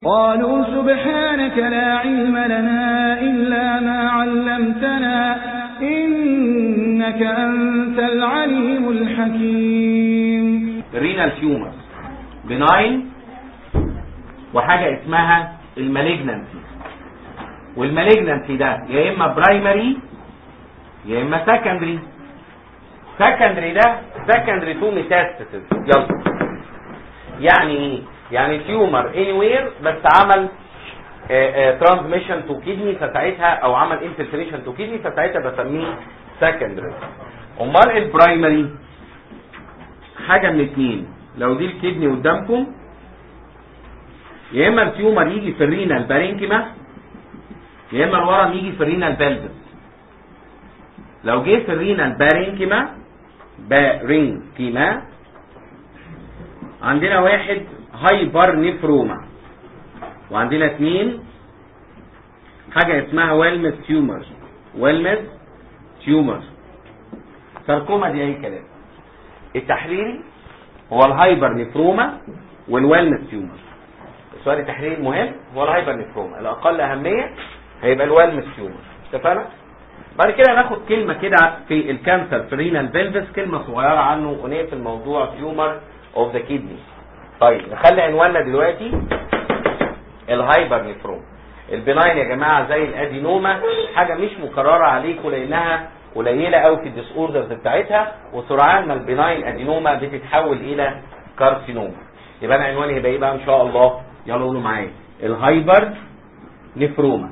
قالوا سبحانك لا علم لنا إلا ما علمتنا إنك أنت العليم الحكيم رينال تيومر بناين وحاجة اسمها المالجنانسي والمالجنانسي ده يا اما برايمري يا اما سكندري سكندري ده سكندري تو ميتاستاسيس يلا يعني ايه يعني تيومر اني وير بس عمل ترانسميشن تو كيدني فساعتها او عمل انفلتريشن تو كيدني فساعتها بسميه سكندري امال البرايمري حاجه من اتنين لو دي الكدني قدامكم يا اما التيومر يجي في الرينال بارينكيما يا اما الورم يجي في الرينال بلفس لو جه في الرينال بارينكيما بارينكيما عندنا واحد هايبر نفروما وعندنا اثنين حاجة اسمها ويلمس تيومر ويلمس تيومر ساركوما دي اي كلام التحريري هو الهايبر نفروما والويلمس تيومر السؤال التحريري المهم هو الهايبر نفروما الاقل اهمية هيبقى الويلمس تيومر اتفقنا بعد كده ناخد كلمة كده في الكانسر في رينال بلفس كلمة صغيرة عنه ونقفل موضوع تيومر اوف ذا كيدني طيب نخلي عنواننا دلوقتي الهايبر نفروم البناين يا جماعه زي الادينوما حاجه مش مكرره عليكم لانها قليله قوي في الديس اوردرز بتاعتها وسرعان ما البناين ادينوما بتتحول الى كارسينوما يبقى انا عنواني هيبقى ايه بقى ان شاء الله يلا قولوا معايا الهايبر نفروما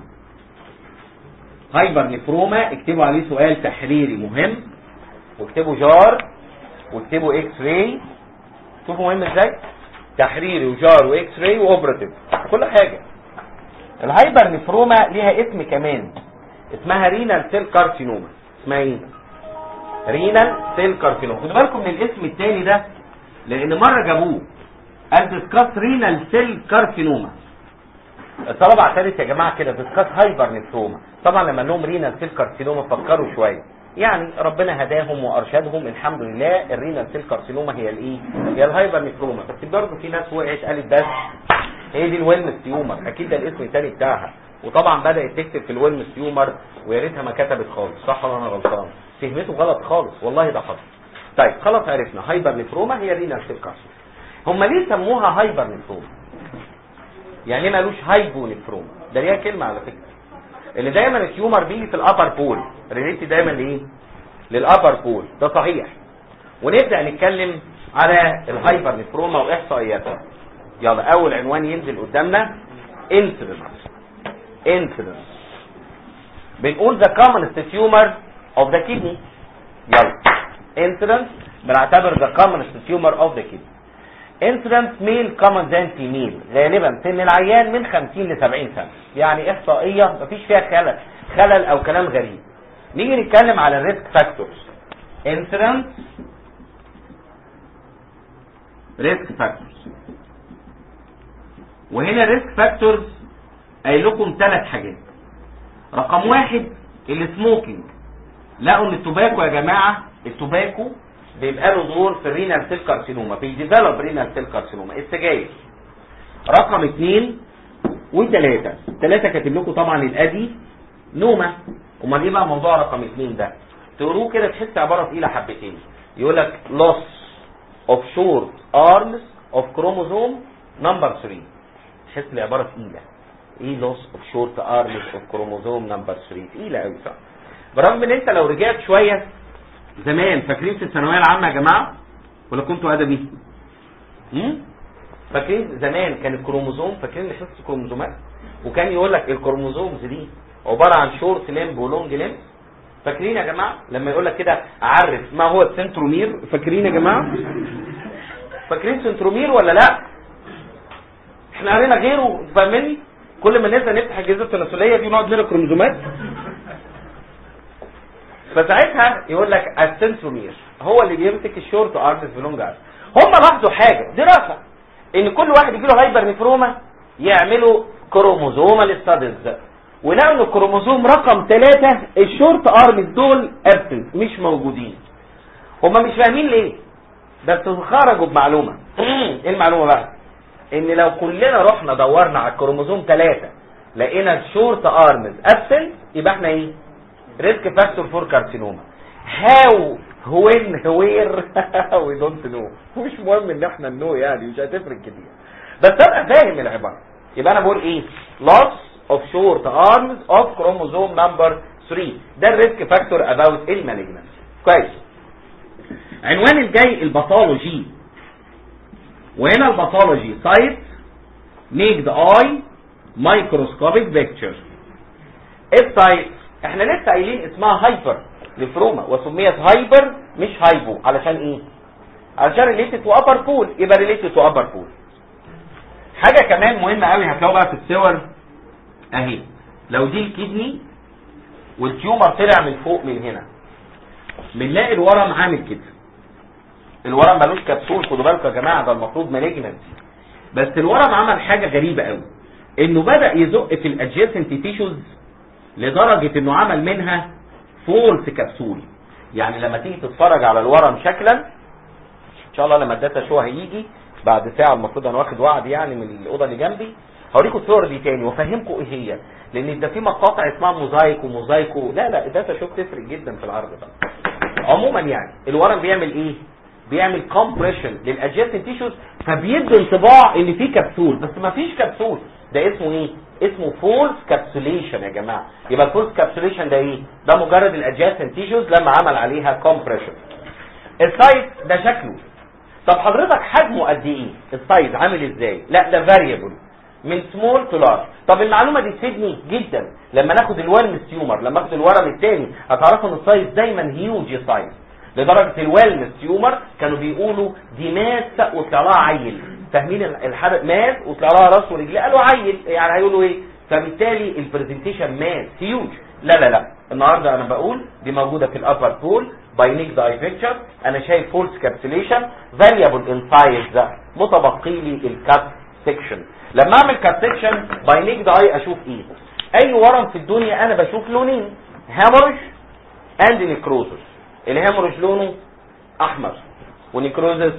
هايبر نفروما اكتبوا عليه سؤال تحريري مهم واكتبوا جار واكتبوا اكس راي شوفوا مهم ازاي تحريري وجار واكس راي واوبراتيف كل حاجه الهايبر نفروما ليها اسم كمان اسمها رينال سيل كارسينوما اسمها ايه رينال سيل كارسينوما خدوا بالكم من الاسم الثاني ده لان مره جابوه قال ديسكاس رينال سيل كارسينوما الطلبه اعترف يا جماعه كده ديسكاس هايبر نفروما طبعا لما لهم رينال سيل كارسينوما فكروا شويه يعني ربنا هداهم وارشدهم الحمد لله الرينال سيل كارسينوما هي الايه هي الهايبر نفروما بس برضه في ناس وقعت قالت بس هي دي الويلمس تيومر اكيد ده الاسم الثاني بتاعها وطبعا بدات تكتب في الويلمس تيومر ويا ريتها ما كتبت خالص صح ولا انا غلطان فهمته غلط خالص والله ده حصل طيب خلاص عرفنا هايبر نفروما هي رينال سيل كارسينوما هم ليه سموها هايبر نفروما يعني ليه مالوش هايبو نفروما ده ليها كلمه على فكره اللي دايما التيومر بيجي في الابر بول ريليتي دايما لايه للابر بول ده صحيح ونبدا نتكلم على الهايبر نفروما واحصائياتها يلا اول عنوان ينزل قدامنا انسيدنس انسيدنس بنقول ذا commonest tumor of the kidney يلا انسيدنس بنعتبر ذا commonest tumor of the kidney انسيدنس ميل common than female غالبا سن العيان من 50 ل 70 سنه يعني احصائيه مفيش فيها خلل خلل او كلام غريب نيجي نتكلم على الريسك فاكتورز انسيدنس ريسك فاكتورز وهنا الريسك فاكتورز قايل لكم ثلاث حاجات رقم واحد السموكينج لقوا ان التوباكو يا جماعه التوباكو بيبقى له دور في الرينال سيل كارسينوما بيديفلوب رينال سيل كارسينوما السجاير رقم اثنين وثلاثة ثلاثة كاتب لكم طبعا الادي نومة امال ايه بقى موضوع رقم اثنين ده تقروه كده تحس عبارة تقيلة حبتين يقول لك loss of short arms of chromosome number 3 تحس العبارة تقيلة ايه loss of short arms of chromosome number 3 تقيلة قوي صح برغم ان انت لو رجعت شوية زمان فاكرين في الثانويه العامه يا جماعه ولا كنتوا ادبي امم فاكرين زمان كان الكروموزوم فاكرين حصه الكروموزومات وكان يقول لك الكروموزومز دي عباره عن شورت ليمب ولونج ليمب فاكرين يا جماعه لما يقول لك كده عرف ما هو السنترومير فاكرين يا جماعه فاكرين سنترومير ولا لا احنا قرينا غيره فاهمني كل ما ننزل نفتح الجهاز التناسليه دي ونقعد نقرا كروموزومات فساعتها يقول لك السنترومير هو اللي بيمسك الشورت ارمز بلونج ارمز هم لاحظوا حاجه دراسه ان كل واحد يجي له هايبر نفروما يعملوا كروموزومال ستاديز ولقوا ان الكروموزوم رقم ثلاثة الشورت ارمز دول ابسنت مش موجودين هم مش فاهمين ليه بس خرجوا بمعلومه ايه المعلومه بقى ان لو كلنا رحنا دورنا على الكروموزوم 3 لقينا الشورت ارمز ابسنت يبقى احنا ايه ريسك فاكتور فور كارسينوما هاو وين وير وي دونت نو مش مهم ان احنا نو يعني مش هتفرق كتير بس ابقى فاهم العباره يبقى انا بقول ايه loss of short arms of chromosome number 3 ده الريسك فاكتور about المالجنس كويس عنوان الجاي الباثولوجي وهنا الباثولوجي سايت نيكد اي مايكروسكوبيك بيكتشر السايت احنا لسه قايلين اسمها هايبر لفروما وسميت هايبر مش هايبو علشان ايه علشان ريليتد تو ابر بول يبقى ريليتد تو ابر بول حاجه كمان مهمه قوي هتلاقوها بقى في الصور اهي لو دي الكدني والتيومر طلع من فوق من هنا بنلاقي الورم عامل كده الورم ملوش كبسول خدوا بالكم يا جماعه ده المفروض مالجنت بس الورم عمل حاجه غريبه قوي انه بدا يزق في الادجيسنت تيشوز لدرجه انه عمل منها فولس كبسول يعني لما تيجي تتفرج على الورم شكلا ان شاء الله لما الداتا شو هيجي بعد ساعه المفروض انا واخد وعد يعني من الاوضه اللي جنبي هوريكم الصور دي تاني وافهمكم ايه هي لان ده في مقاطع اسمها موزايك وموزايكو لا لا الداتا شو بتفرق جدا في العرض ده عموما يعني الورم بيعمل ايه بيعمل كومبريشن للادجيسنت تيشوز فبيدي انطباع ان في كبسول بس ما فيش كبسول ده اسمه ايه اسمه فولس كابسوليشن يا جماعه يبقى الفولس كابسوليشن ده ايه ده مجرد الادجيسنت تيشوز لما عمل عليها كومبريشن السايز ده شكله طب حضرتك حجمه قد ايه السايز عامل ازاي لا ده فاريبل من سمول تو لارج طب المعلومه دي تفيدني جدا لما ناخد الوالم تيومر لما اخد الورم الثاني هتعرفوا ان السايز دايما هيوج سايز لدرجه الويلنس تيومر كانوا بيقولوا دي ماس وطلع لها عيل فاهمين الحرق ماس وطلع لها راس ورجليه قالوا عيل يعني هيقولوا ايه فبالتالي البرزنتيشن ماس هيوج لا لا لا النهارده انا بقول دي موجوده في الابر بول باي نيك داي بيكتشر انا شايف فولس كابسوليشن فاريبل ان سايز ده متبقي لي الكات سيكشن لما اعمل كات سيكشن باي نيك داي اشوف ايه اي ورم في الدنيا انا بشوف لونين هامورج اند نيكروزس الهامورج لونه احمر ونيكروزس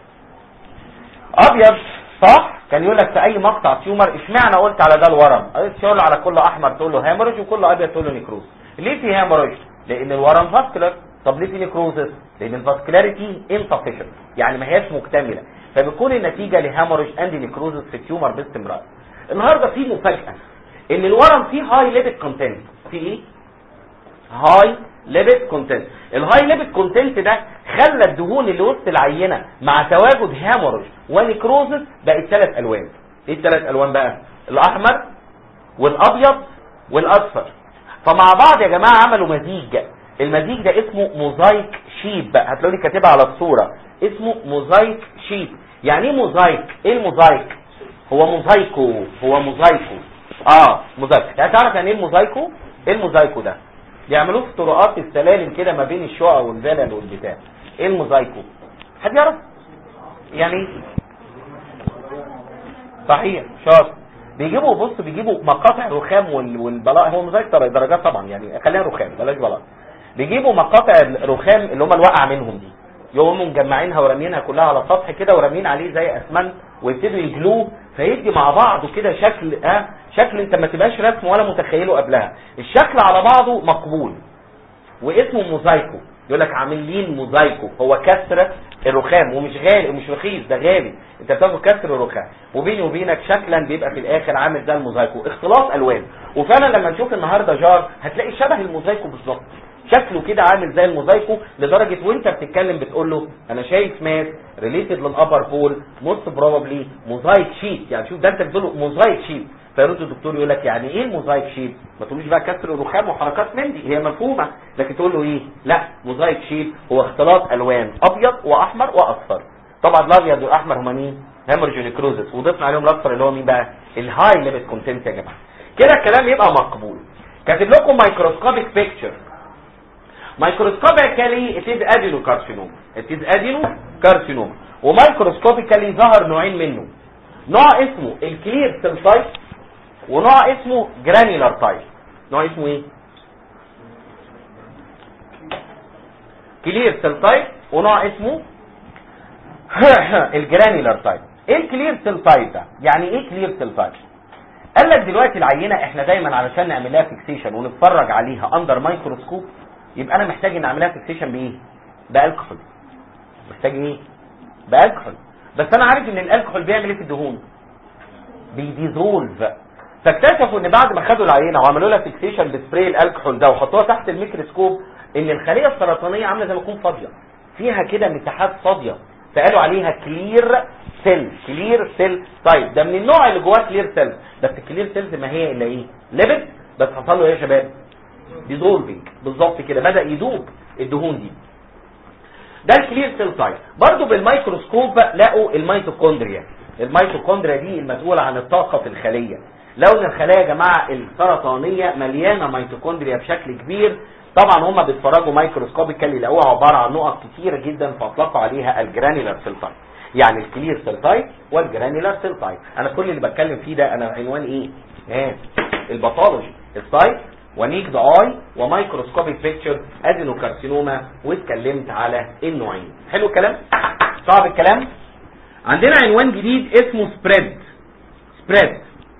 ابيض صح كان يقول لك في اي مقطع تيومر اشمعنى قلت على ده الورم تقول على كل احمر تقول له هامورج وكل ابيض تقول له نيكروز ليه في هامورج لان الورم فاسكولار طب ليه في نيكروزس لان الفاسكولاريتي انسفيشنت يعني ما هياش مكتمله فبيكون النتيجه لهامورج اند نيكروزس في التيومر باستمرار النهارده في مفاجاه ان الورم فيه هاي ليبيد كونتنت في ايه هاي ليبيد كونتنت الهاي ليبيد كونتنت ده خلى الدهون اللي وسط العينه مع تواجد هامورج ونيكروزس بقت ثلاث الوان ايه الثلاث الوان بقى الاحمر والابيض والاصفر فمع بعض يا جماعه عملوا مزيج المزيج ده اسمه موزايك شيب بقى هتلاقوني كاتبها على الصوره اسمه موزايك شيب يعني ايه موزايك ايه الموزايك هو موزايكو هو موزايكو اه موزايك يعني تعرف يعني ايه الموزايكو ايه الموزايكو ده بيعملوه في طرقات السلالم كده ما بين الشقق والفلل والبتاع ايه الموزايكو حد يعرف يعني ايه صحيح شاطر بيجيبوا بص بيجيبوا مقاطع رخام وال- والبلاء هو موزايك طبعا درجات طبعا يعني خليها رخام بلاش بلاء بيجيبوا مقاطع الرخام اللي هم الواقعه منهم دي يقوموا مجمعينها ورامينها كلها على سطح كده ورامين عليه زي اسمنت ويبتدوا يجلوه فيدي مع بعضه كده شكل اه شكل انت ما تبقاش رسم ولا متخيله قبلها الشكل على بعضه مقبول واسمه موزايكو يقول لك عاملين موزايكو هو كسر الرخام ومش غالي ومش رخيص ده غالي انت بتاخد كسر الرخام وبيني وبينك شكلا بيبقى في الاخر عامل زي الموزايكو اختلاط الوان وفعلا لما نشوف النهارده جار هتلاقي شبه الموزايكو بالظبط شكله كده عامل زي الموزايكو لدرجه وانت بتتكلم بتقول له انا شايف ماس ريليتد للابر بول موست بروبابلي موزايك شيت يعني شوف ده انت بتقول له موزايك شيت فيرد الدكتور يقول لك يعني ايه الموزايك شيت ما تقولوش بقى كسر الرخام وحركات من دي هي مفهومه لكن تقول له ايه لا موزايك شيت هو اختلاط الوان ابيض واحمر واصفر طبعا الابيض والاحمر هما مين هيمورجينيكروزس وضفنا عليهم الاصفر اللي هو مين بقى الهاي ليميت كونتنت يا جماعه كده الكلام يبقى مقبول كاتب لكم مايكروسكوبيك بيكتشر مايكروسكوبيكالي اتيز ادينو كارسينوما اتيز ادينو كارسينوما ومايكروسكوبيكالي ظهر نوعين منه نوع اسمه الكلير سيل تايب ونوع اسمه جرانيولار تايب نوع اسمه ايه كلير سيل تايب ونوع اسمه الجرانيولار تايب ايه الكلير سيل تايب ده يعني ايه كلير سيل تايب قال لك دلوقتي العينه احنا دايما علشان نعمل لها فيكسيشن ونتفرج عليها اندر مايكروسكوب يبقى انا محتاج ان اعملها فيكسيشن بايه بالكحول محتاج ايه بالكحول بس انا عارف ان الالكحول بيعمل ايه في الدهون بيديزولف فاكتشفوا ان بعد ما خدوا العينه وعملوا لها فيكسيشن بسبراي الالكحول ده وحطوها تحت الميكروسكوب ان الخليه السرطانيه عامله زي ما تكون فاضيه فيها كده مساحات فاضيه فقالوا عليها كلير سيل كلير سيل طيب ده من النوع اللي جواه كلير سيل بس الكلير سيلز ما هي الا ايه ليبيد بس حصل له ايه يا شباب ديزولفنج بالظبط كده بدا يدوب الدهون دي ده الكلير سيل تايب برضه بالميكروسكوب لقوا الميتوكوندريا الميتوكوندريا دي المسؤوله عن الطاقه في الخليه لو ان الخلايا يا جماعه السرطانيه مليانه ميتوكوندريا بشكل كبير طبعا هم بيتفرجوا مايكروسكوبيكال يلاقوها عباره عن نقط كتيره جدا فاطلقوا عليها الجرانيولار سيل تايب يعني الكلير سيل تايب والجرانيولار سيل تايب انا كل اللي بتكلم فيه ده انا عنوان ايه ها الباثولوجي السايت ونيكد اي ومايكروسكوبيك بيكتشر ادينوكارسينوما واتكلمت على النوعين حلو الكلام صعب الكلام عندنا عنوان جديد اسمه سبريد سبريد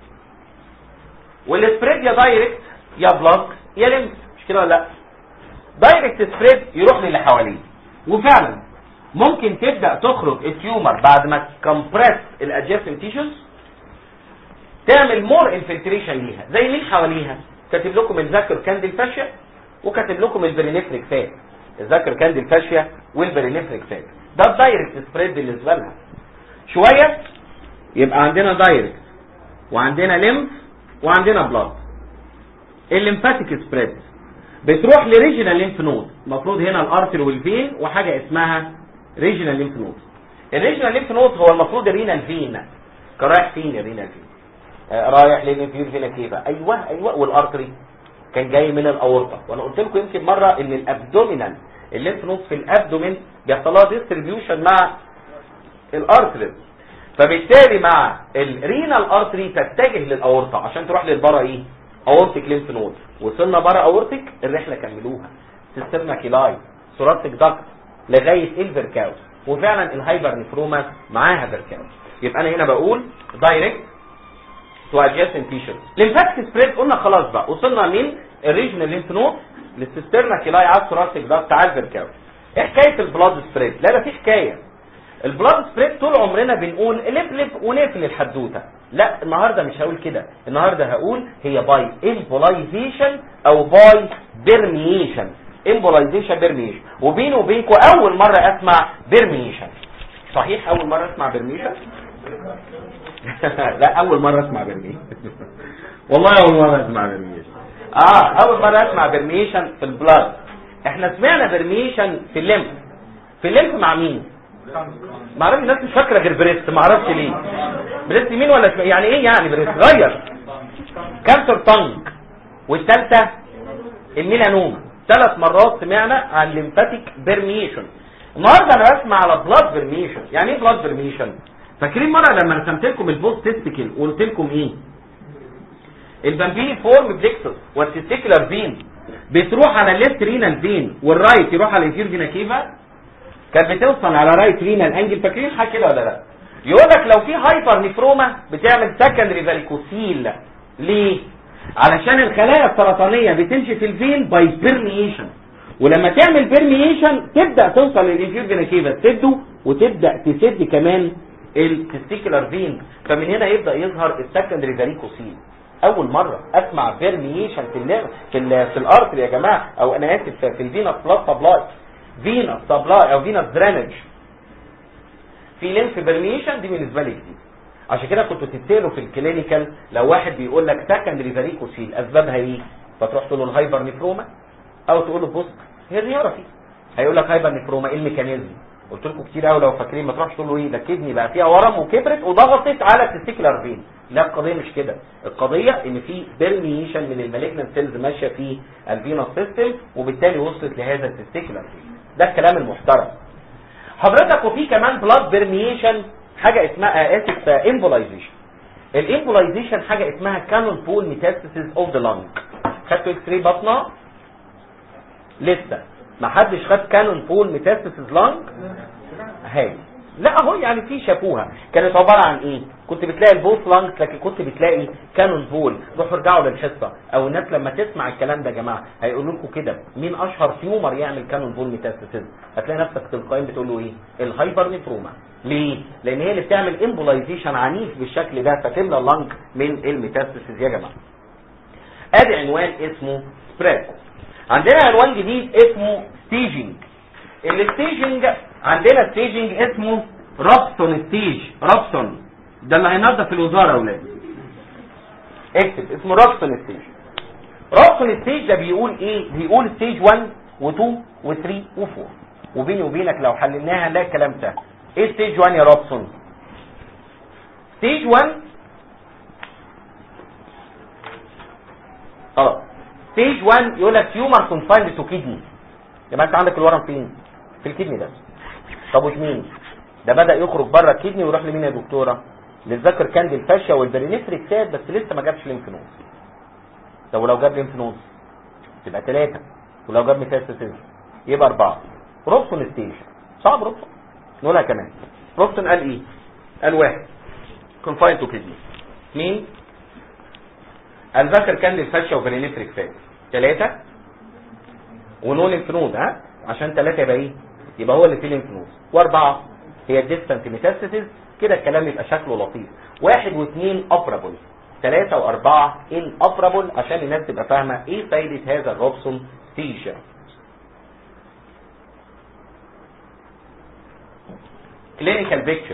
والسبريد يا دايركت يا بلوك يا لمس مش كده ولا لا دايركت سبريد يروح للي حواليه وفعلا ممكن تبدا تخرج التيومر بعد ما تكمبرس الادجاستنت تيشوز تعمل مور انفلتريشن ليها زي مين حواليها كاتب لكم الذاكر كاندل فاشيا وكاتب لكم البرينفريك فات الذاكر كاندل فاشيا والبرينفريك فات ده الدايركت سبريد بالنسبه لها شويه يبقى عندنا دايركت وعندنا ليمف وعندنا بلاد الليمفاتيك سبريد بتروح لريجنال ليمف نود المفروض هنا الارتر والفين وحاجه اسمها ريجنال ليمف نود الريجنال ليمف نود هو المفروض الرينال فين كان رايح فين الرينال فين آه رايح للانفيور فينا كيفا ايوه ايوه والارتري كان جاي من الاورطه وانا قلت لكم يمكن مره ان الابدومينال الليمف نود في الابدومين بيحصل لها ديستريبيوشن مع الارتري فبالتالي مع الرينال ارتري تتجه للاورطه عشان تروح للبرا ايه اورتيك ليمف نود وصلنا برا اورتيك الرحله كملوها سيستمنا كيلاي سوراتيك داكت لغايه الفيركاوس وفعلا الهايبر نفروما معاها فيركاوس يبقى انا هنا بقول دايركت تو ادجاستنت تيشر ليمفاتيك سبريد قلنا خلاص بقى وصلنا من الريجنال ليمف نود للسيسترنا كيلاي على السوراتيك داكت على الفيركاوس ايه حكايه البلاد سبريد لا ده في حكايه البلاد سبريد طول عمرنا بنقول لفلف ونقفل الحدوته لا النهارده مش هقول كده النهارده هقول هي باي امبولايزيشن او باي بيرميشن امبولايزيشن بيرميشن وبيني وبينكم اول مره اسمع بيرميشن صحيح اول مره اسمع بيرميشن لا اول مره اسمع بيرميشن والله اول مره اسمع بيرميشن اه اول مره اسمع بيرميشن في البلاد احنا سمعنا بيرميشن في الليمف في الليمف مع مين ما اعرفش الناس مش فاكره غير بريست ما اعرفش ليه بريست مين ولا شم... يعني ايه يعني بريست غير كانسر طنج والثالثه الميلانوما ثلاث مرات سمعنا عن ليمفاتيك بيرميشن النهارده انا بسمع على بلاد بيرميشن يعني ايه بلاد بيرميشن فاكرين مره لما رسمت لكم البوست تيستيكل وقلت لكم ايه البامبيني فورم بليكسس والتستيكولار فين بتروح على الليفت رينال فين والرايت يروح على الانفير فينا كيفا كانت بتوصل على رايت رينال انجل فاكرين حاجه كده ولا لا يقول لك لو في هايبر نفروما بتعمل سكندري فاليكوسيل ليه علشان الخلايا السرطانيه بتمشي في الفين باي بيرميشن ولما تعمل بيرميشن تبدا توصل للانفير فينا كيفا تسده وتبدا تسد كمان التستيكولار فين فمن هنا يبدا يظهر السكندري فاليكوسيل اول مره اسمع بيرميشن في ال في ال في الارتر يا جماعه او انا اسف في الفينس بلاد سبلاي فينس سبلاي او فينس درينج في لينف برميشن دي بالنسبه لي جديد عشان كده كنتوا تتسالوا في الكلينيكال لو واحد بيقول لك سكندري فاريكوسيل اسبابها ايه فتروح تقول له الهايبر نفروما او تقول له بص هيرنيورافي هيقول لك هايبر نفروما ايه الميكانيزم قلت لكم كتير قوي لو فاكرين ما تروحش تقول له ايه ده الكدني بقى فيها ورم وكبرت وضغطت على التستيكولار فين لا القضيه مش كده القضيه ان في بيرميشن من المالجنت سيلز ماشيه في الفينوس سيستم وبالتالي وصلت لهذا التستيكولار فين ده الكلام المحترم حضرتك وفي كمان بلاد بيرميشن حاجه اسمها اسف امبولايزيشن الامبولايزيشن حاجه اسمها كانون بول ميتاستاسيس اوف ذا لانج خدتوا اكس راي بطنه لسه ما حدش خد كانون بول ميتاستاسيس لانج هاي لا اهو يعني في شافوها كانت عباره عن ايه كنت بتلاقي البوث لانج لكن كنت بتلاقي كانون بول روحوا ارجعوا للحصه او الناس لما تسمع الكلام ده يا جماعه هيقولوا لكم كده مين اشهر تيومر يعمل كانون بول ميتاستاسيز هتلاقي نفسك تلقائيا بتقول له ايه الهايبر نيفروما ليه لان هي اللي بتعمل امبولايزيشن عنيف بالشكل ده فتملى اللنج من الميتاستاسيز يا جماعه ادي عنوان اسمه سبريد عندنا عنوان جديد اسمه ستيجنج الستيجنج عندنا ستيجنج اسمه رابسون ستيج رابسون ده اللي هينظف الوزاره يا اولاد اكتب اسمه رابسون ستيج رابسون ستيج ده بيقول ايه بيقول ستيج 1 و2 و3 و4 وبيني وبينك لو حللناها هنلاقي الكلام ده ايه ستيج 1 يا رابسون ستيج 1 اه ستيج 1 يقول لك تيومر كونفايند تو كيدني يبقى انت عندك الورم فين في الكدني ده طب ومين ده بدا يخرج بره الكدني ويروح لمين يا دكتوره للذكر كاندي الفاشيا والبرينفريك ساد بس لسه ما جابش ليمف نود طب ولو جاب ليمف نود يبقى ثلاثه ولو جاب ميتاستاسيس يبقى اربعه روبسون ستيج صعب روبسون نقولها كمان روبسون قال ايه قال واحد كونفاين تو كدني اثنين الذكر كاندي الفاشيا وبرينفريك ساد ثلاثه ونو ليمف نود ها عشان ثلاثه يبقى ايه يبقى هو اللي فيه ليمف نود واربعه هي الديستنت ميتاستاسيس كده الكلام يبقى شكله لطيف واحد واثنين ابرابل ثلاثة واربعة ان ابرابل عشان الناس تبقى فاهمة ايه فايدة هذا الروبسون ستيشن كلينيكال بيكتشر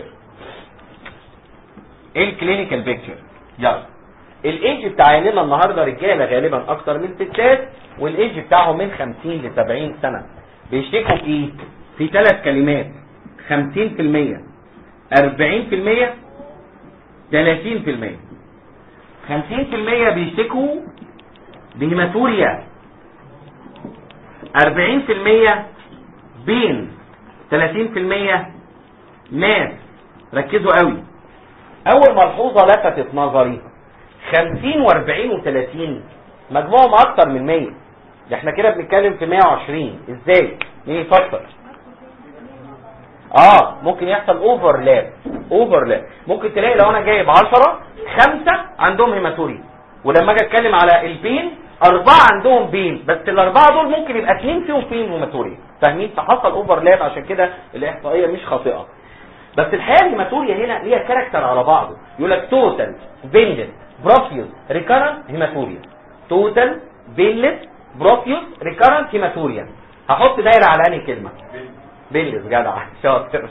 ايه الكلينيكال بيكتشر يلا الايدج بتاع عينينا النهارده رجاله غالبا اكتر من ستات والايدج بتاعهم من 50 ل 70 سنه بيشتكوا بايه في ثلاث كلمات 50% 40% 30% 50% بيشتكوا بهيماتوريا 40% بين 30% ماس ركزوا قوي اول ملحوظه لفتت نظري 50 و40 و30 مجموعهم اكتر من 100 ده احنا كده بنتكلم في 120 ازاي مين يفكر اه ممكن يحصل اوفرلاب اوفرلاب ممكن تلاقي لو انا جايب 10 خمسة عندهم هيماتوري ولما اجي اتكلم على البين اربعة عندهم بين بس الاربعة دول ممكن يبقى اثنين فيهم فين هيماتوري فاهمين فحصل اوفرلاب عشان كده الاحصائية مش خاطئة بس الحقيقة الهيماتوريا هنا ليها كاركتر على بعضه يقول لك توتال فينلت بروفيوس ريكارنت هيماتوريا توتال فينلت بروفيوس ريكارنت هيماتوريا هحط دايرة على انهي كلمة بيلس جدع شاطر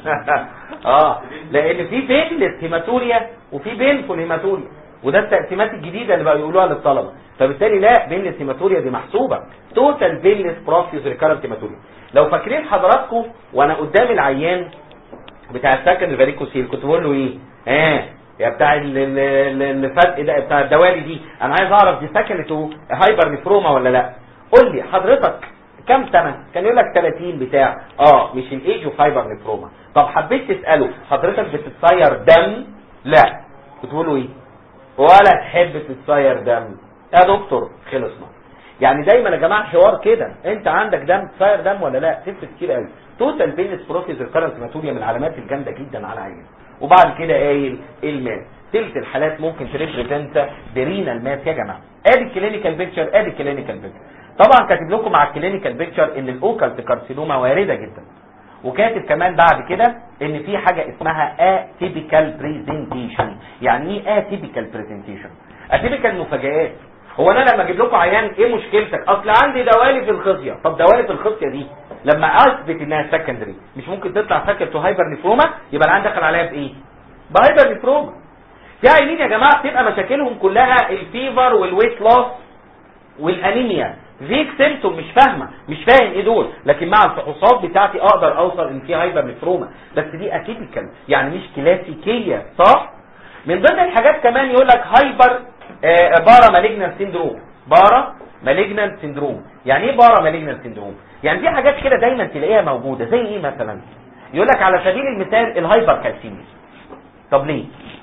اه لان في بيلس هيماتوريا وفي بينفول هيماتوريا وده التقسيمات الجديده اللي بقى يقولوها للطلبه فبالتالي لا بيلس هيماتوريا دي محسوبه توتال بيلس بروفيوس ريكارنت هيماتوريا لو فاكرين حضراتكم وانا قدام العيان بتاع السكن فاريكوسيل كنت بقول له ايه اه يا بتاع ال- ال- ال- الفتق ده بتاع الدوالي دي انا عايز اعرف دي سكنته هايبر نفروما ولا لا قول لي حضرتك كم سنة كان يقول لك 30 بتاع اه مش الايج اوف هايبر نفروما طب حبيت تسأله حضرتك بتتصير دم لا بتقول له ايه ولا تحب تتصير دم يا دكتور خلصنا يعني دايما يا جماعه حوار كده انت عندك دم تصير دم ولا لا تفرق كتير قوي توتال بينس بروفيز ريكارنت هيماتوريا من العلامات الجامده جدا على العين وبعد كده قايل الماس تلت الحالات ممكن تريبريزنت برينال ماس يا جماعه ادي الكلينيكال بيكتشر ادي الكلينيكال بيكتشر طبعا كاتب لكم مع الكلينيكال بيكتشر ان الاوكالت كارسينوما وارده جدا وكاتب كمان بعد كده ان في حاجه اسمها اتيبيكال بريزنتيشن يعني ايه اتيبيكال بريزنتيشن اتيبيكال مفاجآت هو انا لما اجيب لكم عيان ايه مشكلتك اصل عندي دوالي في الخصيه طب دوالي في الخصيه دي لما اثبت انها سكندري مش ممكن تطلع سكند تو هايبر نفروما يبقى العيان دخل عليها بايه بهايبر نفروما في عيانين يا جماعه بتبقى مشاكلهم كلها الفيفر والويت لوس والانيميا فيك سيمتوم مش فاهمه مش فاهم ايه دول لكن مع الفحوصات بتاعتي اقدر اوصل ان في هايبر نفروما بس دي اتيبيكال يعني مش كلاسيكيه صح من ضمن الحاجات كمان يقول لك هايبر آه بارا مالجنان سيندروم بارا مالجنان سيندروم يعني ايه بارا مالجنان سيندروم يعني في حاجات كده دايما تلاقيها موجوده زي ايه مثلا يقول لك على سبيل المثال الهايبر كالسيميا طب ليه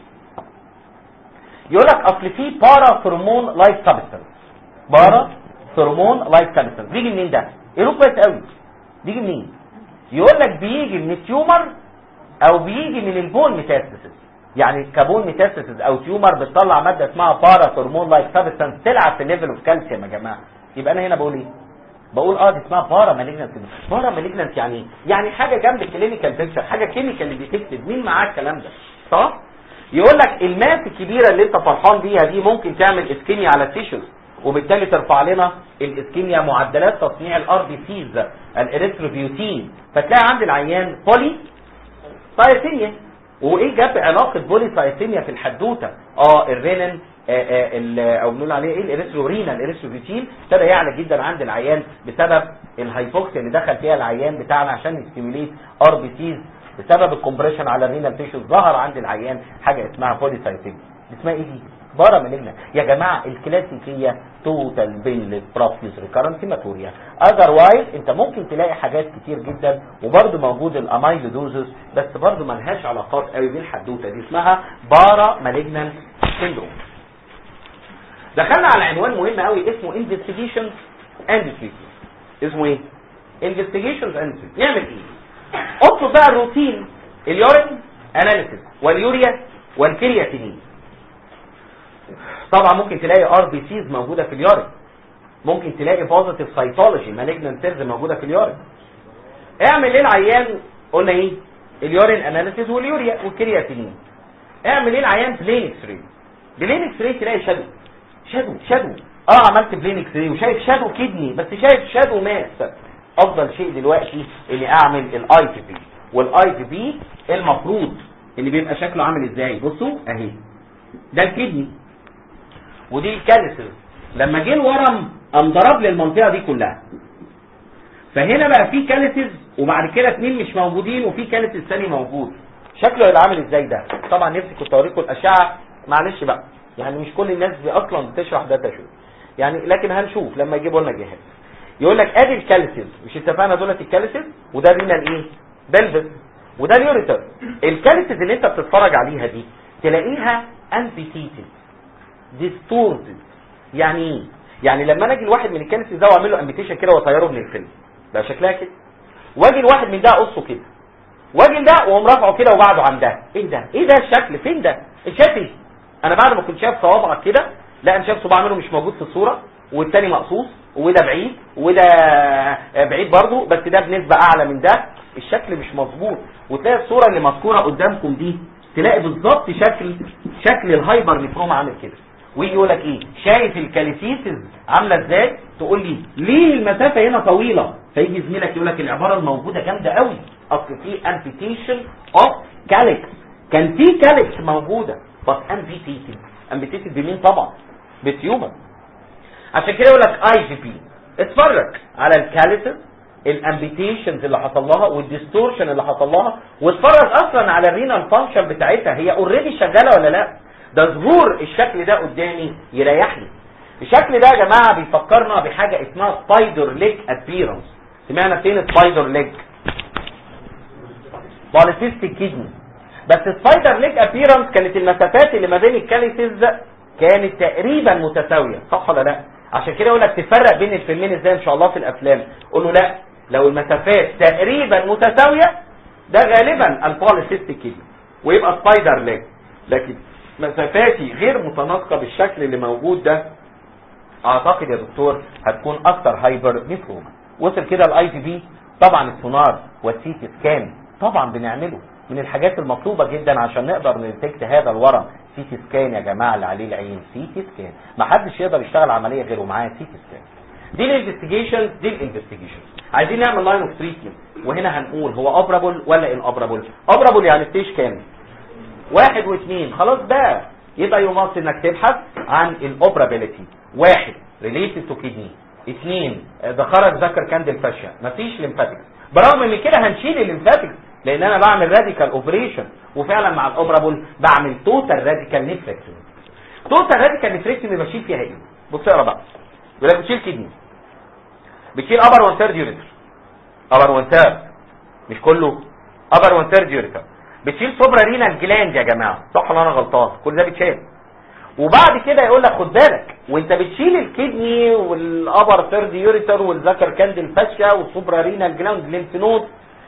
يقول لك اصل في بارا هرمون لايك سبستنس بارا هرمون لايك سبستنس بيجي منين ده؟ ايه كويس قوي بيجي منين؟ يقول لك بيجي من التيومر او بيجي من البون ميتاستاسيس يعني كبون ميتاستاسيس او تيومر بتطلع ماده اسمها بارا هرمون لايك سبستانس تلعب في الليفل اوف كالسيوم يا جماعه يبقى انا هنا بقول ايه بقول اه دي اسمها بارا مالجنانت بارا مالجنانت يعني ايه يعني حاجه جنب الكلينيكال بيكتشر حاجه كيميكال اللي بتكتب مين معاه الكلام ده صح يقول لك الماس الكبيره اللي انت فرحان بيها دي ممكن تعمل اسكيميا على التيشوز وبالتالي ترفع لنا الاسكيميا معدلات تصنيع الار بي سيز الاريثروبيوتين فتلاقي عند العيان بولي سايتيميا وايه جاب علاقه بولي سايتيميا في الحدوته اه الرينين آه آه ال- او بنقول عليه ايه الاريثرورينا الاريثروبيوتين ابتدى يعلى جدا عند العيان بسبب الهايبوكسيا اللي دخل فيها العيان بتاعنا عشان يستيميليت ار بي سيز بسبب الكومبريشن على الرينال تيشوز ظهر عند العيان حاجه اسمها بولي سايتيميا اسمها ايه دي بارا مالجنا يا جماعه الكلاسيكيه توتال بيل بروفيوس ريكارنت هيماتوريا اذروايز انت ممكن تلاقي حاجات كتير جدا وبرده موجود الامايلودوزس بس برده ملهاش علاقات قوي بالحدوته دي اسمها بارا مالجنان سيندروم دخلنا على عنوان مهم قوي اسمه investigations and treatment اسمه ايه investigations and treatment نعمل ايه اطلب بقى الروتين اليورين اناليسيس واليوريا والكرياتينين طبعا ممكن تلاقي ار بي سيز موجوده في اليورين ممكن تلاقي بوزيتيف سايتولوجي مالجنان سيلز موجوده في اليورين اعمل ايه العيان قلنا ايه اليورين اناليسيس واليوريا والكرياتينين اعمل ايه العيان بلين اكس راي بلين اكس راي تلاقي شادو شادو شادو اه عملت بلين اكس راي وشايف شادو كدني بس شايف شادو ماس افضل شيء دلوقتي اني اعمل الاي تي بي والاي تي بي المفروض ان بيبقى شكله عامل ازاي بصوا اهي ده الكدني ودي الكالسز لما جه الورم قام ضرب لي المنطقه دي كلها فهنا بقى في كالسز وبعد كده اتنين مش موجودين وفي كالسز ثاني موجود شكله هيبقى عامل ازاي ده طبعا نفسي كنت اوريكم الاشعه معلش بقى يعني مش كل الناس دي اصلا بتشرح داتا شو يعني لكن هنشوف لما يجيبوا لنا جهاز يقول لك ادي الكالسز مش اتفقنا دولت الكالسز وده رينال ايه بلفس وده اليوريتر الكالسز اللي انت بتتفرج عليها دي تلاقيها امبيتيتد ديستورتد يعني ايه يعني لما انا اجي لواحد من الكالسز ده واعمل له امبيتيشن كده واطيره من الفيلم ده شكلها كده واجي لواحد من ده اقصه كده واجي ده واقوم رافعه كده وبعده عن ده ايه ده ايه ده الشكل فين ده الشكل انا بعد ما كنت شايف صوابعك كده لا انا شايف صباع منه مش موجود في الصوره والتاني مقصوص وده بعيد وده بعيد برضه بس ده بنسبه اعلى من ده الشكل مش مظبوط وتلاقي الصوره اللي مذكوره قدامكم دي تلاقي بالظبط شكل شكل الهايبر نيفروم عامل كده ويجي يقول لك ايه شايف الكاليسيسز عامله ازاي تقول لي ليه المسافه هنا طويله فيجي زميلك يقول لك العباره الموجوده جامده قوي اصل في امبيتيشن اوف كاليكس كان في كاليكس موجوده بس امبيتيتد امبيتيتد بمين طبعا بتيومر عشان كده يقول لك اي جي بي اتفرج على الكاليسز الامبيتيشنز اللي حصل لها والديستورشن اللي حصل لها واتفرج اصلا على الرينال فانكشن بتاعتها هي اوريدي شغاله ولا لا ده ظهور الشكل ده قدامي يريحني الشكل ده يا جماعه بيفكرنا بحاجه اسمها سبايدر ليج ابييرنس سمعنا فين سبايدر ليج بوليسيستيك كيدني بس سبايدر ليج ابييرنس كانت المسافات اللي ما بين الكاليسز كانت تقريبا متساويه صح ولا لا عشان كده اقول لك تفرق بين الفيلمين ازاي ان شاء الله في الافلام قول له لا لو المسافات تقريبا متساويه ده غالبا البوليسيستيك كيدني ويبقى سبايدر ليج لكن مسافاتي غير متناسقه بالشكل اللي موجود ده اعتقد يا دكتور هتكون اكتر هايبر نيفروما وصل كده الاي في بي طبعا السونار والسي تي سكان طبعا بنعمله من الحاجات المطلوبه جدا عشان نقدر نتكت هذا الورم سي تي سكان يا جماعه اللي عليه العين سي تي سكان ما حدش يقدر يشتغل عمليه غيره معاه سي تي سكان دي الانفستيجيشن دي الانفستيجيشن عايزين نعمل لاين اوف تريتمنت وهنا هنقول هو اوبرابل ولا ان اوبرابل اوبرابل يعني ستيج كام واحد واثنين خلاص بقى يبقى يمص انك تبحث عن الاوبرابيلتي واحد ريليتد تو كيدني اثنين ده خرج ذكر كاندل فاشيا مفيش ليمفاتكس برغم ان كده هنشيل الليمفاتكس لان انا بعمل راديكال اوبريشن وفعلا مع الاوبرابل بعمل توتال راديكال نيفريكتومي توتال راديكال نيفريكتومي بشيل فيها ايه بص اقرا بقى يقول لك بتشيل كدني بتشيل ابر وان ثيرد يوريتر ابر وان ثيرد مش كله ابر وان ثيرد يوريتر بتشيل سوبرا رينال جلاند يا جماعه صح ولا انا غلطان كل ده بيتشال وبعد كده يقول لك خد بالك وانت بتشيل الكدني والابر ثيرد يوريتر والذكر كاندل فاشيا والسوبرا رينال جلاند ليمف نود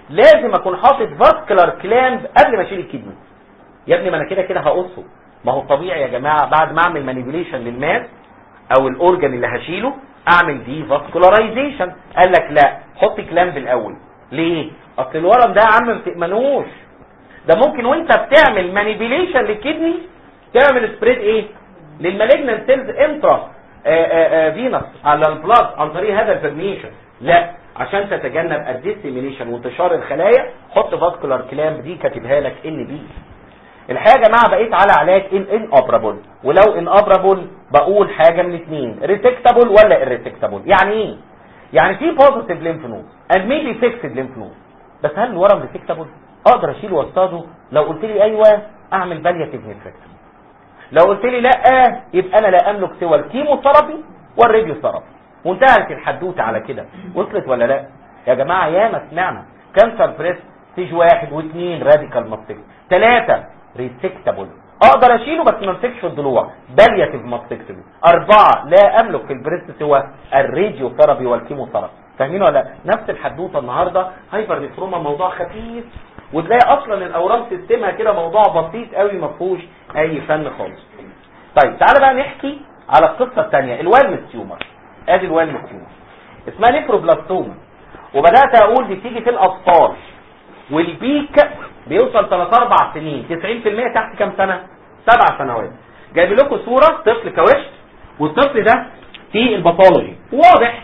لازم اكون حاطط فاسكولار كلامب قبل ما اشيل الكدني يا ابني ما انا كده كده هقصه ما هو طبيعي يا جماعه بعد ما اعمل مانيبيوليشن للماس او الاورجن اللي هشيله اعمل دي فاسكولارايزيشن قال لك لا حط كلامب الاول ليه اصل الورم ده يا عم ما تامنوش ده ممكن وانت بتعمل مانيبيوليشن للكدني تعمل سبريد ايه للمالجنال سيلز انترا فينس على البلاد عن طريق هذا الفرميشن لا عشان تتجنب الديسيمينيشن وانتشار الخلايا حط فاسكولار كلامب دي كاتبها لك ان بي الحقيقه يا جماعه بقيت على علاج ان ان اوبرابل ولو ان اوبرابل بقول حاجه من اثنين ريتكتابل ولا irresectable يعني ايه يعني في بوزيتيف ليمف نود and maybe fixed ليمف نود بس هل الورم ريتكتابل اقدر اشيله واصطاده لو قلت لي ايوه اعمل بالياتيف نيفركتومي لو قلت لي لا يبقى انا لا املك سوى الكيموثيرابي والراديو ثيرابي وانتهت الحدوته على كده وصلت ولا لا يا جماعه ياما سمعنا كانسر بريست ستيج واحد واثنين راديكال ماستكتومي ثلاثه ريسكتابل اقدر اشيله بس ما امسكش في الضلوع بالياتيف ماستكتومي اربعه لا املك في البريست سوى الراديو ثيرابي والكيموثيرابي فاهمين ولا لا نفس الحدوته النهارده هايبر نفروما موضوع خفيف وتلاقي اصلا الاورام سيستمها كده موضوع بسيط قوي ما فيهوش اي فن خالص طيب تعالى بقى نحكي على القصه الثانيه الوالمس تيومر ادي الوالمس تيومر اسمها نيفروبلاستوما وبدات اقول دي بتيجي في الاطفال والبيك بيوصل 3 4 سنين 90% تحت كام سنه سبع سنوات جايب لكم صوره طفل كوشت والطفل ده في الباثولوجي واضح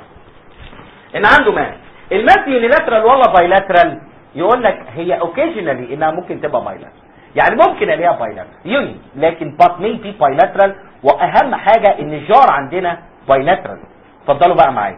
ان عنده ماس الماس يونيلاترال ولا بايلاترال يقول لك هي اوكيجنالي انها ممكن تبقى بايلاترال يعني ممكن الاقيها بايلاترال يوني لكن بات مين بي بايلاترال واهم حاجه ان الجار عندنا بايلاترال اتفضلوا بقى معايا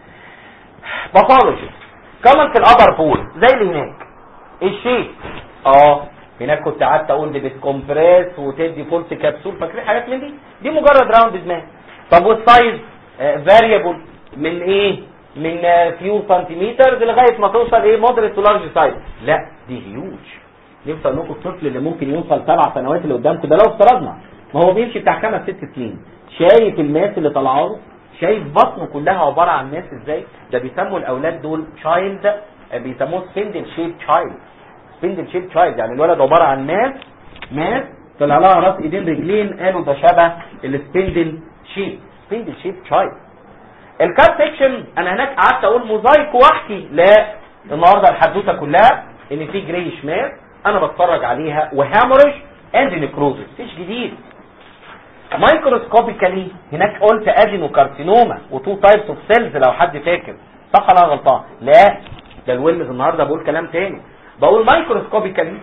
باثولوجي كمان في الابر بول زي اللي هناك الشيء اه هناك كنت قعدت اقول دي بتكمبريس وتدي فولس كبسول فاكرين حاجات من دي دي مجرد راوند دماغ طب والسايز فاريبل من ايه من فيو سنتيمترز لغايه ما توصل ايه مودريت تو لارج سايز لا دي هيوج نفسي لكم الطفل اللي ممكن يوصل سبع سنوات اللي قدامكم ده لو افترضنا ما هو بيمشي بتاع خمس ست سنين شايف الماس اللي طالعه له شايف بطنه كلها عباره عن ماس ازاي ده بيسموا الاولاد دول تشايلد بيسموه سبندل شيب تشايلد سبندل شيب تشايلد يعني الولد عباره عن ماس ماس طلع لها راس ايدين رجلين قالوا ده شبه السبندل شيب سبندل شيب تشايلد الكات سيكشن انا هناك قعدت اقول موزايك واحكي لا النهارده الحدوته كلها ان في جريش ماس انا بتفرج عليها وهامورج اند نيكروزس مفيش جديد مايكروسكوبيكالي هناك قلت ادينوكارسينوما وتو تايبس اوف سيلز لو حد فاكر صح ولا أنا غلطان لا ده الويلز النهارده بقول كلام تاني بقول مايكروسكوبيكالي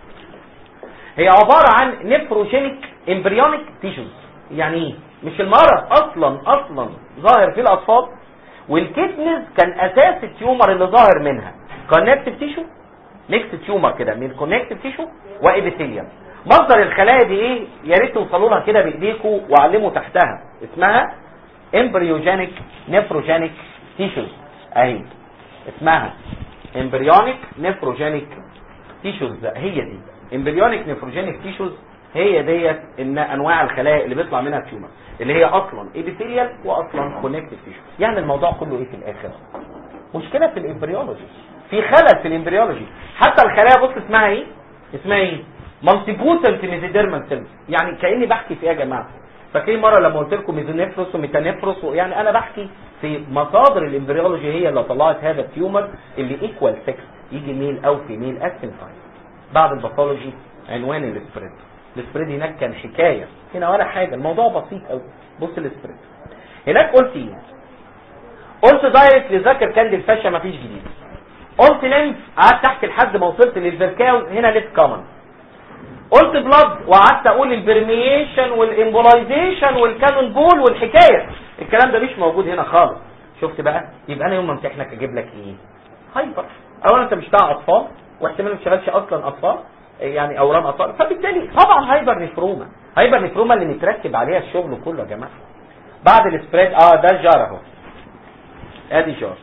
هي عباره عن نيفروجينيك امبريونيك تيشوز يعني ايه مش المرض اصلا اصلا ظاهر في الاطفال والكيدنز كان اساس التيومر اللي ظاهر منها كونكتيف تيشو ميكس تيومر كده من كونكتيف تيشو وابيثيليوم مصدر الخلايا دي ايه يا ريت توصلوا لها كده بايديكم وعلموا تحتها اسمها امبريوجينيك نيفروجينيك تيشوز اهي اسمها امبريونيك نيفروجينيك تيشوز هي دي امبريونيك نيفروجينيك تيشوز هي ديت ان انواع الخلايا اللي بيطلع منها التيومر اللي هي اصلا ابيثيليال واصلا كونكتيف تيشو يعني الموضوع كله ايه في الاخر مشكله في الامبريولوجي في خلل في الامبريولوجي حتى الخلايا بص اسمها ايه اسمها ايه مالتيبوتنت ميزيديرمال سيلز يعني كاني بحكي في ايه يا جماعه فاكرين مره لما قلت لكم ميزونيفروس وميتانيفروس يعني انا بحكي في مصادر الامبريولوجي هي اللي طلعت هذا التيومر اللي ايكوال سكس يجي ميل او فيميل اسنفاين بعد الباثولوجي عنوان السبريد السبريد هناك كان حكايه هنا ولا حاجه الموضوع بسيط قوي بص السبريد هناك قلت ايه قلت دايركت لذاكر كاندي الفشه مفيش جديد قلت لينف قعدت تحت لحد ما وصلت للفيركاون هنا ليت كومن قلت بلاد وقعدت اقول البرميشن والامبولايزيشن والكانون بول والحكايه الكلام ده مش موجود هنا خالص شفت بقى يبقى انا يوم ما امتحنك اجيب لك ايه هايبر اولا انت مش بتاع اطفال واحتمال ما تشتغلش اصلا اطفال يعني اورام اطفال فبالتالي طبعا هايبر نفروما هايبر نفروما اللي متركب عليها الشغل كله يا جماعه بعد السبريد اه ده الجار اهو ادي جار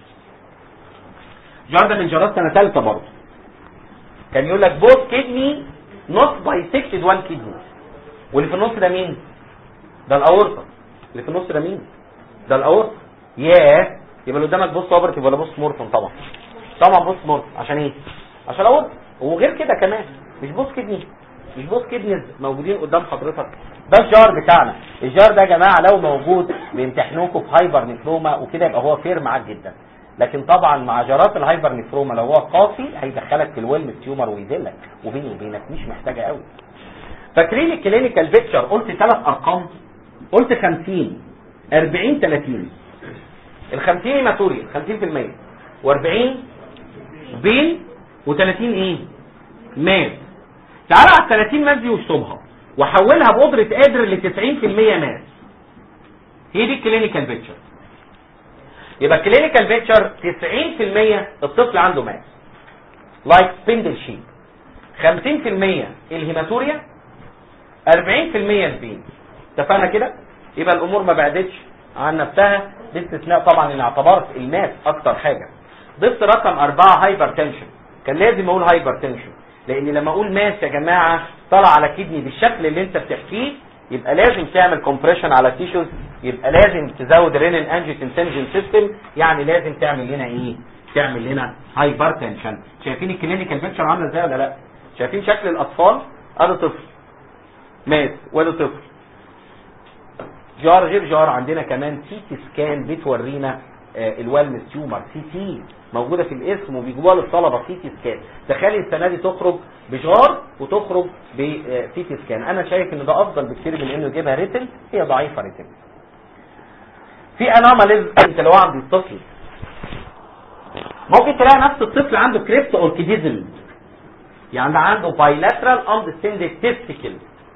جار ده من جارات سنه ثالثه برضه كان يقول لك بوث كدني نوت بايسكتد وان كدني واللي في النص ده مين ده الاورطه اللي في النص ده مين ده الاورطه ياه يبقى اللي قدامك بص اوبرتيف ولا بص مورفون طبعا طبعا بوست مورتم عشان ايه عشان اقول وغير كده كمان مش بوست كدني مش بوست كدنيز موجودين قدام حضرتك ده الجار بتاعنا الجار ده يا جماعه لو موجود بيمتحنوكوا في هايبر نفروما وكده يبقى هو فير معاك جدا لكن طبعا مع جرات الهايبر نفروما لو هو قاسي هيدخلك في الويلم تيومر ويذلك وبيني وبينك مش محتاجه قوي فاكرين الكلينيكال بيكتشر قلت ثلاث ارقام قلت 50 40 30 ال 50 هيماتوريا 50% و40 بين و30 ايه ماس تعالى على ال 30 ماس دي واشطبها وحولها بقدرة قادر ل 90% ماس هي دي الكلينيكال بيكتشر يبقى الكلينيكال بيكتشر 90% الطفل عنده ماس لايك سبندل شيت 50% الهيماتوريا 40% البين اتفقنا كده يبقى الامور ما بعدتش عن نفسها باستثناء طبعا ان اعتبرت الماس اكتر حاجه ضفت رقم أربعة هايبر تنشن كان لازم اقول هايبر تنشن لان لما اقول ماس يا جماعه طلع على كدني بالشكل اللي انت بتحكيه يبقى لازم تعمل كومبريشن على تيشوز يبقى لازم تزود رينين انجيوتنسنجن سيستم يعني لازم تعمل لنا ايه تعمل لنا هايبر تنشن شايفين الكلينيكال بيكتشر عامله ازاي ولا لا شايفين شكل الاطفال ادي طفل مات وادي طفل جار غير جار عندنا كمان سي تي سكان بتورينا آه الوالمس تيومر سي تي موجوده في الاسم وبيجيبوها للطلبه سي تي سكان تخيل السنه دي تخرج بجار وتخرج بسي تي سكان انا شايف ان ده افضل بكتير من انه يجيبها ريتل هي ضعيفه ريتل في انوماليز انت لو عند الطفل ممكن تلاقي نفس الطفل عنده كريبت اوركيديزم يعني عنده بايلاترال اندستندد تيستيكل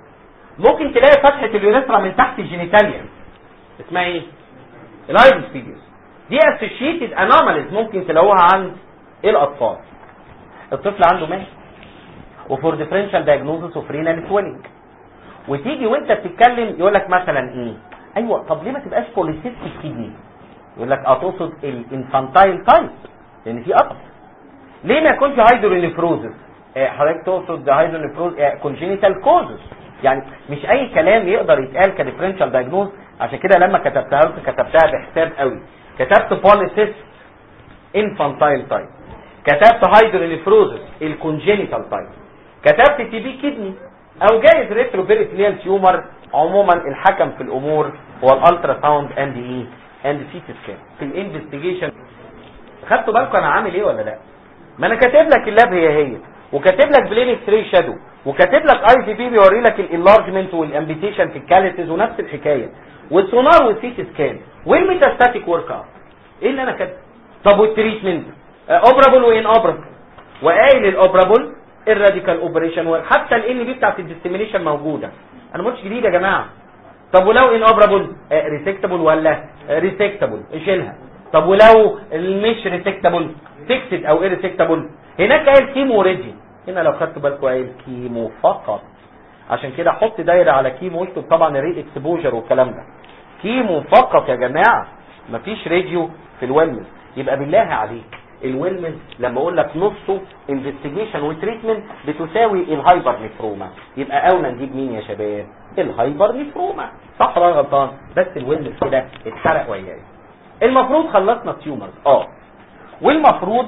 ممكن تلاقي فتحة اليوريثرا من تحت الجينيتاليا اسمها ايه الايبوسفيديوس دي اسوشيتد انوماليز ممكن تلاقوها عند الاطفال الطفل عنده مات وفور ديفرنشال دايجنوزس اوف رينال سويلنج وتيجي وانت بتتكلم يقول لك مثلا ايه ايوه طب ليه ما تبقاش بوليسيستيك كدني يقول لك اه تقصد الانفانتايل تايب لان في قطع ليه ما يكونش هايدرونيفروزس آه حضرتك تقصد هايدرونيفروز آه كونجينيتال كوزس يعني مش اي كلام يقدر يتقال كديفرنشال دايجنوز عشان كده لما كتبتها قلت كتبتها بحساب قوي كتبت بوليسيس انفانتايل تايب كتبت هايدرونيفروزس الكونجينيتال تايب كتبت تي بي كدني او جايز ريتروبيريتليال تيومر عموما الحكم في الامور هو الالترا ساوند اند ايه اند سي سكان في الانفستيجيشن خدتوا بالكم انا عامل ايه ولا لا ما انا كاتب لك اللاب هي هي وكاتب لك بلين اكس راي شادو وكاتب لك اي في بي بيوري لك الانلارجمنت والامبيتيشن في الكاليتز ونفس الحكايه والسونار والسيتي سكان والميتاستاتيك ورك اب ايه اللي انا كاتبه طب والتريتمنت اوبرابل وان اوبرابل وقايل الاوبرابل الراديكال اوبريشن وحتى الان بي بتاعت الديستيمينيشن موجوده انا ما قلتش جديد يا جماعه طب ولو ان اوبرابل ريسكتابل ولا ريسكتابل اشيلها طب ولو مش ريسكتابل فيكسد او ريسكتابل هناك قايل كيمو ريدي هنا لو خدتوا بالكم قايل كيمو فقط عشان كده حط دايره على كيمو واكتب طبعا الري اكسبوجر والكلام ده كيمو فقط يا جماعه مفيش راديو في الويلنس يبقى بالله عليك الويلنس لما اقول لك نصه انفستيجيشن وتريتمنت بتساوي الهايبر نفروما يبقى اولى نجيب مين يا شباب الهايبر نفروما صح ولا غلطان بس الويلنس كده اتحرق وياي المفروض خلصنا التيومرز اه والمفروض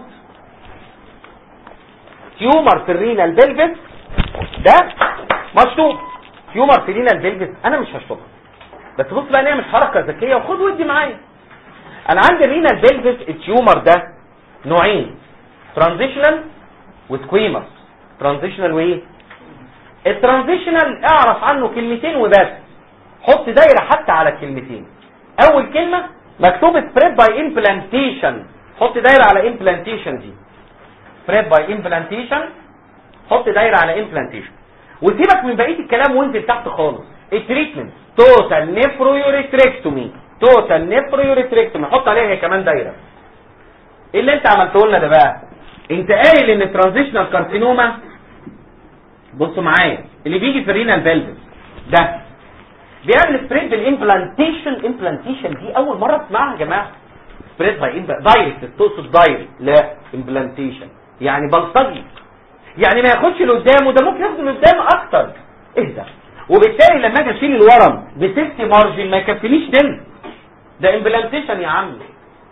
تيومر في الرينال بلفس ده مشطوب تيومر في الرينال بلفس انا مش هشطبها بس بص بقى نعمل حركه ذكيه وخد ودي معايا انا عندي الرينال بلفس التيومر ده نوعين ترانزيشنال وسكويمس ترانزيشنال وايه الترانزيشنال اعرف عنه كلمتين وبس حط دايره حتى على الكلمتين اول كلمه مكتوب سبريد باي امبلانتيشن حط دايره على امبلانتيشن دي سبريد باي امبلانتيشن حط دايره على امبلانتيشن وسيبك من بقيه الكلام وانزل تحت خالص التريتمنت توتال نيفرويوريتريكتومي توتال نيفرويوريتريكتومي حط عليها هي كمان دايره ايه اللي انت عملته لنا ده بقى انت قايل ان الترانزيشنال كارسينوما بصوا معايا اللي بيجي في الرينال فالفز ده بيعمل سبريد بالامبلانتيشن امبلانتيشن دي اول مره تسمعها يا جماعه سبريد باي دايركت تقصد دايركت لا امبلانتيشن يعني بلطجي يعني ما ياخدش لقدام وده ممكن ياخد لقدام اكتر اهدى وبالتالي لما اجي اشيل الورم بسيفتي مارجن ما يكفينيش دم ده امبلانتيشن يا عم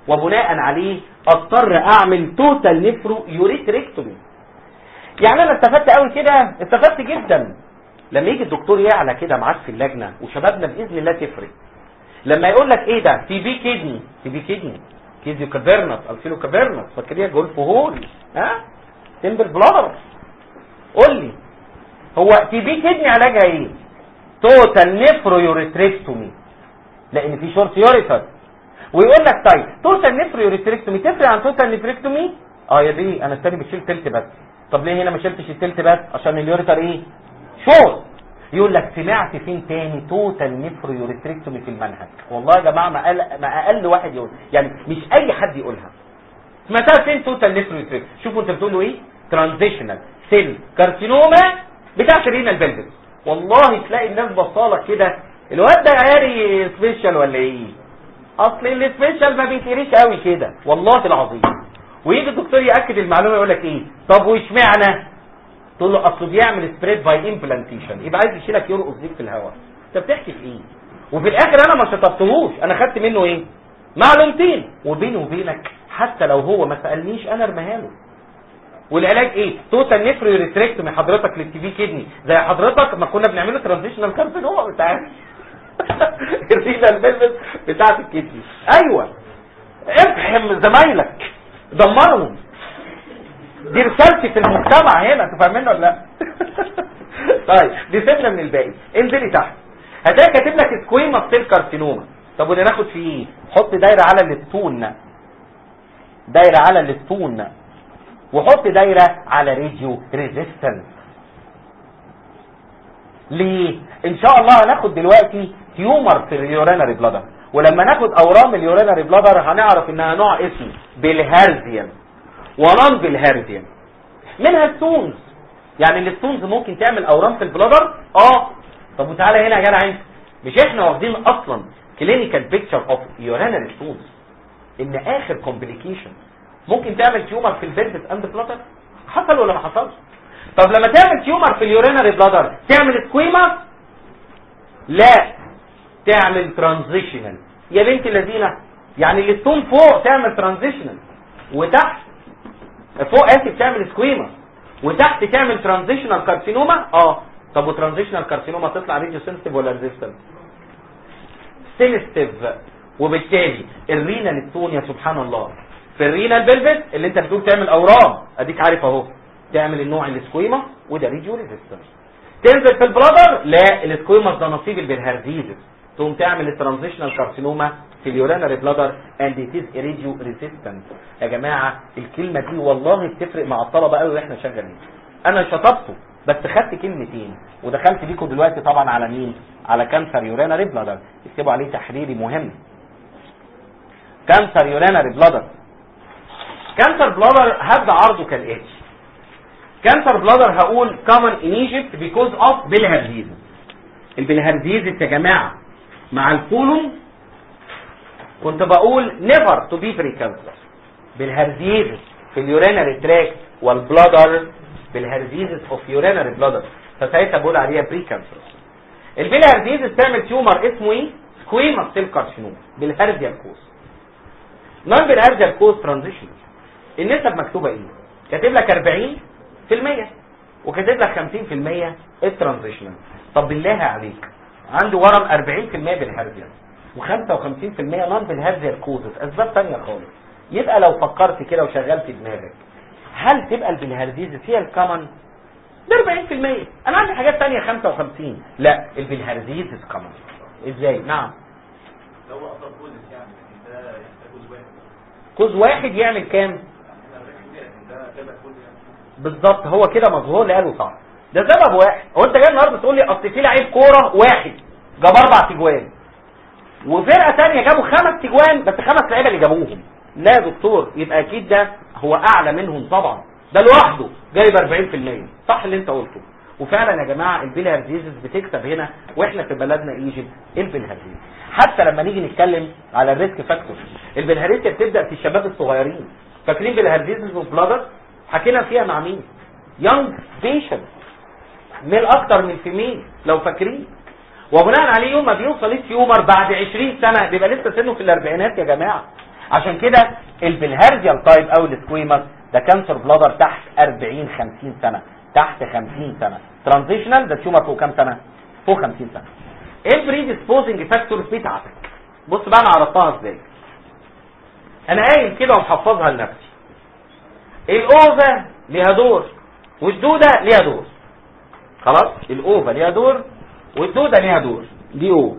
وبناء عليه اضطر اعمل توتال نفرو يوريتريكتومي يعني انا استفدت قوي كده استفدت جدا لما يجي الدكتور يعلى كده معاك في اللجنه وشبابنا باذن الله تفرق لما يقول لك ايه ده تي بي كدني تي بي كدني كيزيو كافيرنس الفيلو كافيرنس فاكرين جولف هول ها تمبل بلادر قول لي هو تي بي كدني علاجها ايه توتال نفرو يوريتريكتومي لان في شورت يوريتر ويقول لك طيب توتال نفرو يوريتريكتومي تفرق عن توتال نفريكتومي اه يا دي انا التاني بشيل تلت بس طب ليه هنا ما شلتش التلت بس عشان اليوريتر ايه شورت يقول لك سمعت فين تاني توتال نفرو يوريتريكتومي في المنهج والله يا جماعه ما اقل ما اقل واحد يقول يعني مش اي حد يقولها سمعتها فين توتال نفرو يوريتريكتومي شوفوا انت بتقولوا ايه ترانزيشنال سيل كارسينوما بتاع شرينا البلبل والله تلاقي الناس بصالك كده الواد ده عاري سبيشال ولا ايه اصل السبيشال ما بيتقريش قوي كده والله العظيم ويجي الدكتور ياكد المعلومه يقول لك ايه طب واشمعنى تقول له اصله بيعمل سبريد باي امبلانتيشن يبقى عايز يشيلك يرقص بيك في الهواء انت بتحكي في ايه وفي الاخر انا ما شطبتهوش انا خدت منه ايه معلومتين وبيني وبينك حتى لو هو ما سالنيش انا ارميها له والعلاج ايه توتال نفرو ريتريكتومي حضرتك للتي في كدني زي حضرتك ما كنا بنعمله ترانزيشنال كارسينوما انت عارف الرينا البلبل بتاعت الكدني ايوه افهم زمايلك دمرهم دي رسالتي في المجتمع هنا انتوا فاهمين ولا لا طيب دي سيبنا من الباقي انزلي تحت هتلاقي كاتب لك سكويما سيل كارسينوما طب وده ناخد فيه ايه حط دايره على الستون دايره على الستون وحط دايره على ريديو ريزيستنس ليه ان شاء الله هناخد دلوقتي تيومر في اليورينري بلادر ولما ناخد اورام اليورينري بلادر هنعرف انها نوع اسمه بالهارزيان ونون بالهارزيان منها الستونز يعني الستونز ممكن تعمل اورام في البلادر اه طب وتعالى هنا يا جدع انت مش احنا واخدين اصلا كلينيكال بيكتشر اوف يورينري ستونز ان اخر كومبليكيشن ممكن تعمل تيومر في البلفس اند بلادر حصل ولا ما حصلش طب لما تعمل تيومر في اليورينري بلادر تعمل سكويما لا تعمل ترانزيشنال يا بنت الذين يعني الستون فوق تعمل ترانزيشنال وتحت فوق اسف تعمل سكويما وتحت تعمل ترانزيشنال كارسينوما اه طب وترانزيشنال كارسينوما تطلع ريديو سنسيتيف ولا ريزيستنت سينستيف وبالتالي الرينال ستون يا سبحان الله في الرينال بلفس اللي انت بتقول تعمل اورام اديك عارف اهو تعمل النوع السكويما وده ريديو ريزيستنت تنزل في البلادر لا السكويما ده نصيب البرهارديزس تقوم تعمل الترانزيشنال كارسينوما في اليورينري بلادر اند ات از ريديو ريزيستنت يا جماعه الكلمه دي والله بتفرق مع الطلبه قوي واحنا شغالين انا شطبته بس خدت كلمتين ودخلت بيكم دلوقتي طبعا على مين على كانسر يورينري بلادر اكتبوا عليه تحريري مهم كانسر يورينري بلادر كانسر بلادر هبدا عرضه كالاتي كانسر بلادر هقول common in Egypt because of بالهرزيزس البلهارزيزس يا جماعه مع الكولوم كنت بقول never to be precancerous بالهرزيزس في اليورينري تراك والبلادر بالهرزيزس اوف يورينري بلادر فساعتها بقول عليها بريكانسرس البلهارزيزس تعمل تيومر اسمه ايه سكويما سيل كارسينوما بالهرزيال كوز نون بالهرزيال كوز ترانزيشن النسب مكتوبه ايه كاتب لك 40% وكاتب لك 50% الترانزيشنال طب بالله عليك عنده ورم 40% بالهرزيال و55% نون بالهرزيال كوزز اسباب ثانيه خالص يبقى لو فكرت كده وشغلت دماغك هل تبقى البلهارزيزس هي الكومن ده 40% انا عندي حاجات تانية 55 لا البلهارزيزس كومن ازاي نعم لو اقرب كوزس يعني لكن ده يحتاج كوز واحد كوز واحد يعمل كام لكن ده كده كوز يعني بالظبط هو كده مظهور اللي قاله صح ده سبب واحد هو انت جاي النهارده تقول لي اصل في لعيب كوره واحد جاب اربع تجوان وفرقه ثانيه جابوا خمس تجوان بس خمس لعيبه اللي جابوهم لا يا دكتور يبقى اكيد ده هو اعلى منهم طبعا ده لوحده جايب 40% صح اللي انت قلته وفعلا يا جماعه البيلهارديزس بتكسب هنا واحنا في بلدنا ايجيبت البيلهارديزس حتى لما نيجي نتكلم على الريسك فاكتور البيلهارديزس بتبدا في الشباب الصغيرين فاكرين بيلهارديزس وبلادر حكينا فيها مع مين يونج بيشنت ميل اكتر من فيميل لو فاكرين وبناء عليه يوم ما بيوصل التيومر بعد 20 سنه بيبقى لسه سنه في الاربعينات يا جماعه عشان كده البلهارزيال تايب او السكويمس ده كانسر بلادر تحت 40 50 سنه تحت 50 سنه ترانزيشنال ده تيومر فوق كام سنه فوق 50 سنه ايه البريدسبوزنج فاكتورز بتاعتك بص بقى انا عرفتها ازاي انا قايل كده ومحفظها لنفسي الاوفا ليها دور والدوده ليها دور خلاص الاوفا ليها دور والدوده ليها دور دي او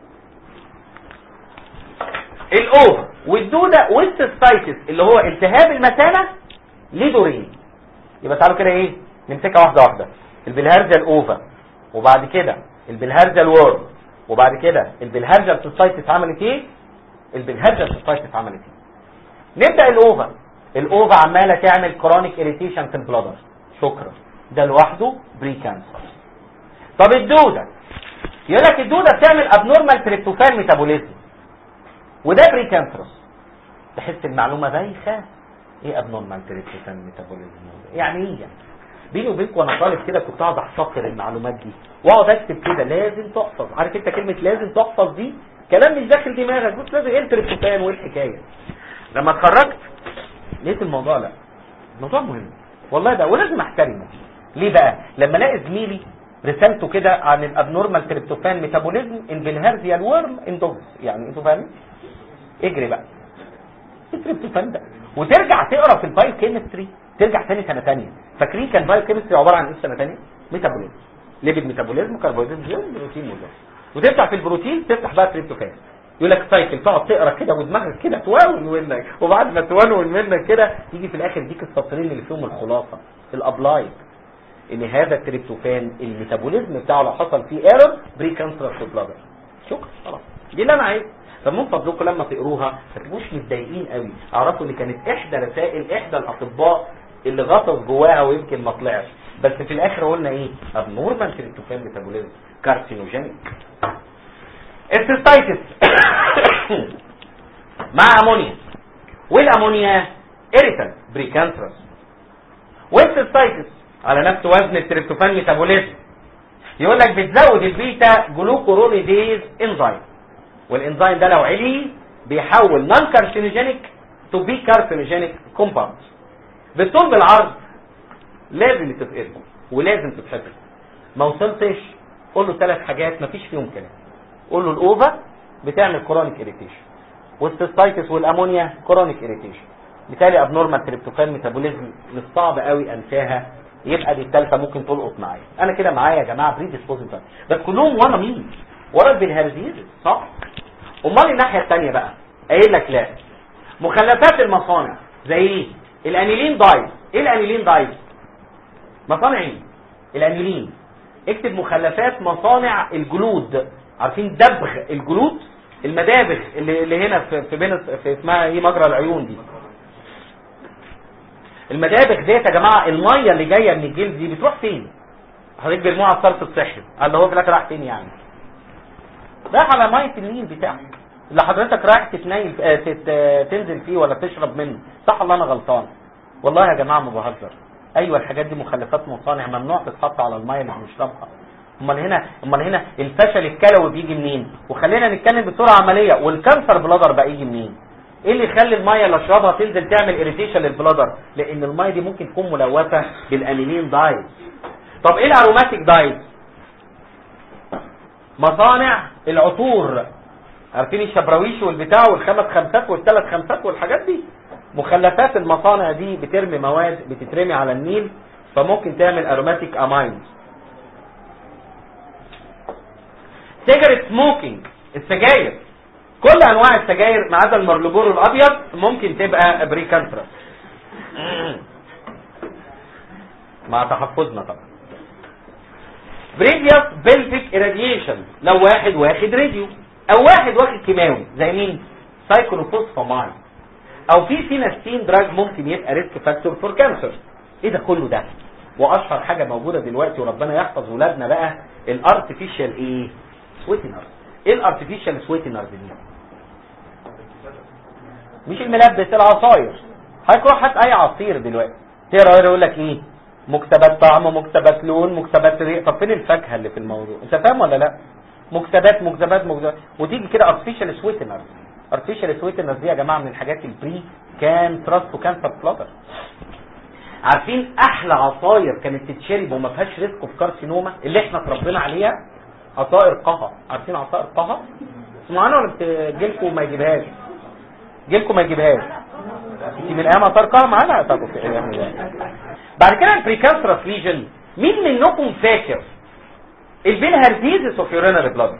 الاوفا والدوده والسيستايتس اللي هو التهاب المثانه ليه دورين يبقى تعالوا كده ايه نمسكها واحده واحده البلهارزيا الاوفا وبعد كده البلهارزيا الورم وبعد كده البلهارزيا السيستايتس عملت ايه البلهارزيا السيستايتس عملت ايه نبدا الاوفا الاوفا عماله تعمل كرونيك اريتيشن في البلادر شكرا ده لوحده بري كانسر طب الدوده يقول لك الدوده بتعمل ابنورمال تريبتوفان ميتابوليزم وده بري كانسرس تحس المعلومه بايخه ايه ابنورمال تريبتوفان ميتابوليزم يعني ايه يعني بيني وبينكم وانا طالب كده كنت اقعد احتقر المعلومات دي واقعد اكتب كده لازم تحفظ عارف انت كلمه لازم تحفظ دي كلام مش داخل دماغك بص لازم ايه التريبتوفان وايه الحكايه لما اتخرجت لقيت الموضوع لا الموضوع مهم والله ده ولازم احترمه ليه بقى لما الاقي زميلي رسالته كده عن الابنورمال تريبتوفان ميتابوليزم ان بالهرزيال ورم ان دوجز يعني انتوا فاهمين اجري بقى التريبتوفان ده وترجع تقرا في البايو كيمستري ترجع تاني سنه ثانيه فاكرين كان بايو كيمستري عباره عن ايه سنه ثانيه ميتابوليزم ليبيد ميتابوليزم كربوهيدرات بروتين وده وتفتح في البروتين تفتح بقى تريبتوفان يقول لك سايكل تقعد تقرا كده ودماغك كده تونون منك وبعد ما تونون منك كده يجي في الاخر يديك السطرين اللي فيهم الخلاصه الابلايد ان هذا التريبتوفان الميتابوليزم بتاعه لو حصل فيه ايرور بري كانسر في البلادر شكرا خلاص دي اللي انا عايز طب من فضلكم لما تقروها ما تبقوش متضايقين قوي اعرفوا ان كانت احدى رسائل احدى الاطباء اللي غطس جواها ويمكن ما طلعش بس في الاخر قلنا ايه ابنورمال تريبتوفان ميتابوليزم كارسينوجينيك السيستايتس مع امونيا والامونيا اريتال بريكانثرس والسيستايتس على نفس وزن التريبتوفان ميتابوليزم يقول لك بتزود البيتا جلوكورونيديز انزيم والانزيم ده لو علي بيحول نون كارسينوجينيك تو بي كارسينوجينيك كومباوند بالطول بالعرض لازم تتقرب ولازم تتحفظ ما وصلتش قول له ثلاث حاجات مفيش فيهم كلام قول له الاوفا بتعمل كرونيك اريتيشن والسيستايتس والامونيا كرونيك اريتيشن بالتالي ابنورمال تريبتوفان ميتابوليزم مش صعب قوي انساها يبقى دي الثالثه ممكن تلقط معايا انا كده معايا يا جماعه بري ديسبوزنج بس كلهم ورا مين ورا البنهارزيز صح امال الناحيه الثانيه بقى قايل لك لا مخلفات المصانع زي ايه الانيلين دايز ايه الانيلين دايز مصانع ايه الانيلين اكتب مخلفات مصانع الجلود عارفين دبغ الجلود المدابغ اللي, اللي هنا في في بين في اسمها ايه مجرى العيون دي المدابغ ديت يا جماعه الميه اللي جايه من الجلد دي بتروح فين حضرتك بيرموها على الصرف الصحي اللي هو في الاخر راح فين يعني رايح على ميه النيل بتاعك اللي حضرتك رايح تتنيل آه، تت... آه، تنزل فيه ولا تشرب منه صح ولا انا غلطان والله يا جماعه ما بهزر ايوه الحاجات دي مخلفات مصانع ممنوع تتحط على الميه اللي بنشربها امال هنا امال هنا الفشل الكلوي بيجي منين وخلينا نتكلم بصوره عمليه والكانسر بلادر بقى يجي منين ايه اللي يخلي الميه اللي اشربها تنزل تعمل اريتيشن للبلادر لان الميه دي ممكن تكون ملوثه بالانيلين دايز طب ايه الاروماتيك دايز مصانع العطور عارفين الشبراويش والبتاع والخمس خمسات والثلاث خمسات والحاجات دي مخلفات المصانع دي بترمي مواد بتترمي على النيل فممكن تعمل اروماتيك اماينز سيجرت سموكينج السجاير كل انواع السجاير ما عدا المرلبور الابيض ممكن تبقى بريكانترا مع تحفظنا طبعا بريفيوس بلفيك irradiation لو واحد واخد راديو او واحد واخد كيماوي زي مين سايكلوفوسفاماين او في فيناستين دراج ممكن يبقى ريسك فاكتور فور كانسر ايه ده كله ده واشهر حاجه موجوده دلوقتي وربنا يحفظ ولادنا بقى الارتفيشال ايه سويتنر ايه الارتفيشال سويتنر دي مش الملبس العصاير هيروح هات اي عصير دلوقتي تقرا يقول لك ايه مكتبات طعم مكتبات لون مكتبات ريق طب فين الفاكهه اللي في الموضوع انت فاهم ولا لا مكتبات مكتبات مكتبات وتيجي كده ارتفيشال سويتنر ارتفيشال سويتنس دي يا جماعه من الحاجات البري كان تراست وكانسر فلاتر عارفين احلى عصاير كانت تتشرب وما فيهاش ريسك في كارسينوما اللي احنا اتربينا عليها عصائر قهى عارفين عصائر قهى سمعنا ولا بتجيلكم ما يجيبهاش جيلكم ما يجيبهاش انت من ايام عصائر قهى معانا طب يعني بعد كده البريكانسرس ليجن مين منكم فاكر البيلهارديزس اوف يورينري بلاد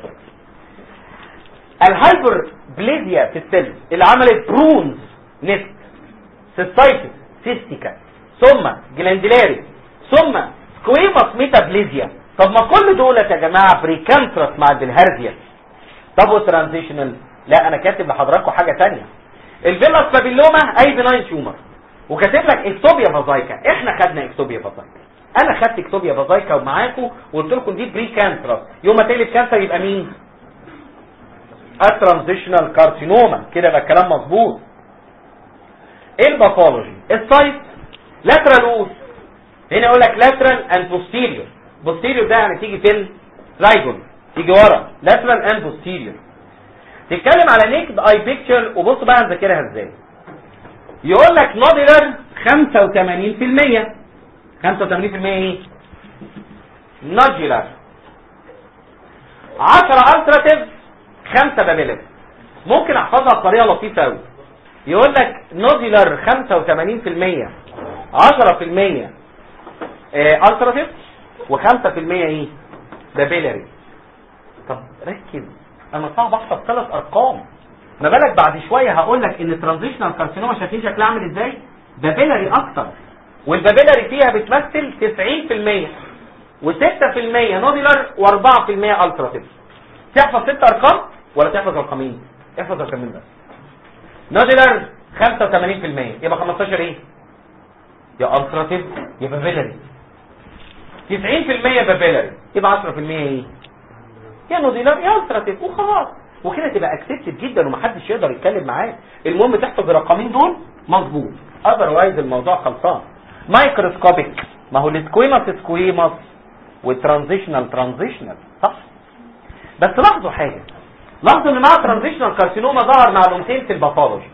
الهايبر بليزيا في السيل اللي عملت برونز نست سيستايتس سيستيكا ثم جلانديلاري ثم سكويموس ميتابليزيا طب ما كل دولت يا جماعه بريكانترس مع البلهارزيا طب وترانزيشنال لا انا كاتب لحضراتكم حاجه ثانيه الفيلاس بابيلوما اي بناين تيومر وكاتب لك اكتوبيا فازايكا احنا خدنا اكتوبيا فازايكا انا خدت اكتوبيا فازايكا ومعاكم وقلت لكم دي بري كانترس يوم ما تقلب كانسر يبقى مين الترانزيشنال كارسينوما كده يبقى الكلام مظبوط ايه الباثولوجي السايت لاترال اوس هنا يقول لك لاترال اند بوستيريور بوستيريور ده يعني تيجي في الرايجون تيجي ورا لاترال اند بوستيريور تتكلم على نيكد اي بيكتشر وبص بقى هنذاكرها ازاي يقول لك نوديلر 85% 85% ايه نوديلر 10 التراتيف 5 بابيلر ممكن احفظها بطريقه لطيفه قوي يقول لك نوديلر 85% 10% التراتيف و5% ايه بابيلري طب ركز انا صعب احفظ ثلاث ارقام ما بالك بعد شويه هقول لك ان الترانزيشنال كارسينوما شايفين شكلها عامل ازاي بابيلري اكتر والبابيلري فيها بتمثل 90% و6% نوديلر و4% التراتيف تحفظ ست ارقام ولا تحفظ رقمين احفظ رقمين بس نوديلر 85% يبقى 15 ايه يا التراتيف يا بابيلري 90% بابيلري يبقى 10% ايه يا نوديلر يا التراتيف وخلاص وكده تبقى اكسبتد جدا ومحدش يقدر يتكلم معاك المهم تحفظ الرقمين دول مظبوط اذروايز الموضوع خلصان مايكروسكوبيك ما هو السكويماس سكويماس والترانزيشنال ترانزيشنال صح بس لاحظوا حاجه لاحظوا ان مع ترانزيشنال كارسينوما ظهر معلومتين في الباثولوجي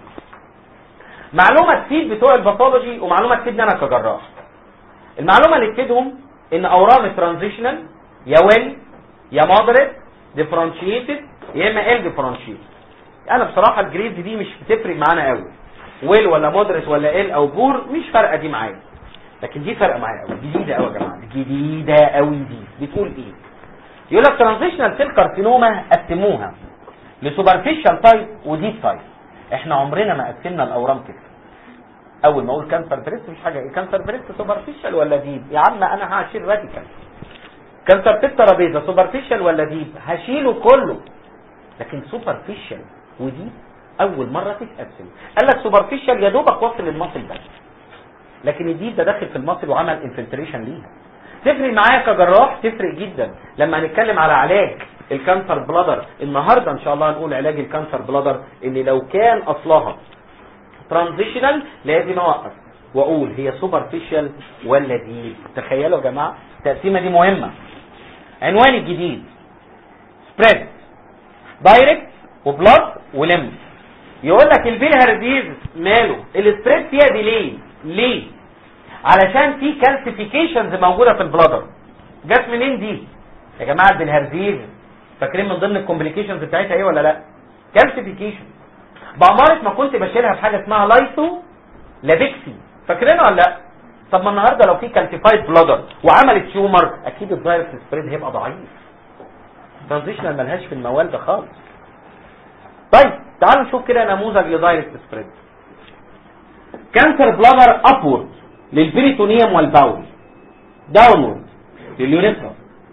معلومه تفيد بتوع الباثولوجي ومعلومه تفيدني انا كجراح المعلومه اللي تفيدهم ان اورام الترانزيشنال يا ويل يا مودريت ديفرنشيتد يا اما ال ديفرنشيتد انا بصراحه الجريدز دي مش بتفرق معانا قوي ويل ولا مودريت ولا ال او بور مش فارقه دي معايا لكن دي فارقه معايا قوي جديده قوي يا جماعه جديده قوي دي بتقول ايه يقول لك ترانزيشنال سيل كارسينوما قسموها لسوبرفيشال تايب وديب تايب احنا عمرنا ما قسمنا الاورام كده اول ما اقول كانسر بريست مش حاجه ايه كانسر بريست سوبرفيشال ولا ديب يا عم انا هشيل راديكال كانسر في الترابيزه سوبرفيشال ولا ديب هشيله كله لكن سوبرفيشال وديب اول مره تتقسم قال لك سوبرفيشال يا دوبك وصل للمصل بس لكن الديب ده داخل في المصل وعمل انفلتريشن ليها تفرق معايا كجراح تفرق جدا لما هنتكلم على علاج الكانسر بلادر النهارده ان شاء الله هنقول علاج الكانسر بلادر ان لو كان اصلها ترانزيشنال لازم اوقف واقول هي سوبرفيشال ولا ديب تخيلوا يا جماعه التقسيمه دي مهمه عنوان الجديد سبريد دايركت وبلاد ولم يقول لك البيلهارديز ماله السبريد فيها دي ليه ليه علشان في كالسيفيكيشنز موجوده في البلادر جت منين دي يا جماعه البيلهارديز فاكرين من ضمن الكومبليكيشنز بتاعتها ايه ولا لا كالسيفيكيشن بأمارة ما كنت بشيلها بحاجه اسمها لايسو لابيكسي فاكرينها ولا لا طب ما النهارده لو في كالسيفايد بلادر وعملت تيومر اكيد الدايركت سبريد هيبقى ضعيف ترانزيشنال ملهاش في الموال ده خالص طيب تعالوا نشوف كده نموذج لدايركت سبريد كانسر بلادر ابورد للبريتونيوم والباول داونورد لليوريثرا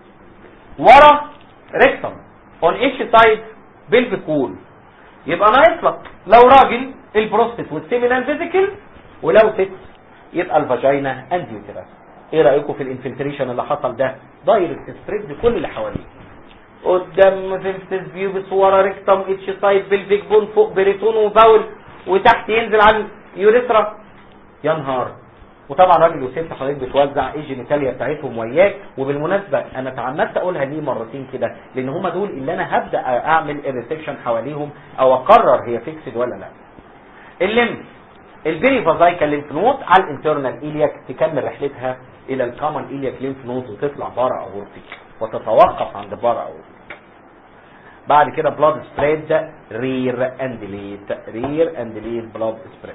ورا ريكتم اون ايش تايب بيلفيك وول يبقى ناقص لك لو راجل البروستات والسيمينال فيزيكال ولو ست يبقى الفاجينا اند يوتيرس ايه رايكم في الانفلتريشن اللي حصل ده دايركت سبريد لكل اللي حواليه قدام فيمسس بيوبس ورا ريكتم اتش سايد بلفيك بون فوق بريتون وباول وتحت ينزل على اليوريثرا يا نهار وطبعا راجل وست حضرتك بتوزع الجينيتاليا بتاعتهم وياك وبالمناسبه انا اتعمدت اقولها ليه مرتين كده لان هم دول اللي انا هبدا اعمل الريسكشن حواليهم او اقرر هي فيكسد ولا لا الليمف البيري فازايكال ليمف نود على الانترنال ايلياك تكمل رحلتها الى الكومن ايلياك ليمف نود وتطلع بره اورتيك وتتوقف عند بره اورتيك بعد كده بلاد سبريد رير اند ليت رير اند ليت بلاد سبريد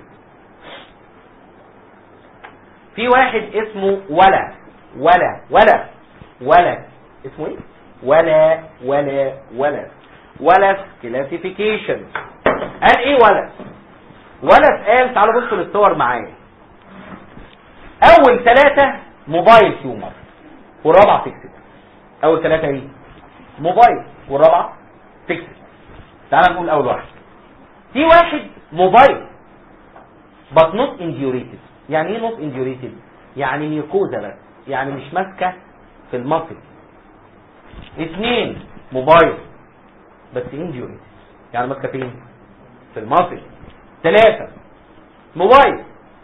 في واحد اسمه ولا ولا ولا ولا اسمه ايه ولا ولا ولا ولا كلاسيفيكيشن قال ايه ولا ولا قال تعالوا بصوا للصور معايا اول ثلاثة موبايل تيومر والرابعة فيكسد اول ثلاثة ايه موبايل والرابعة فيكسد تعال نقول اول واحد في واحد موبايل but not indurated يعني ايه not indurated يعني ميوكوزا بس يعني مش ماسكه في المصل اثنين موبايل بس indurated يعني ماسكه فين في المصل ثلاثة موبايل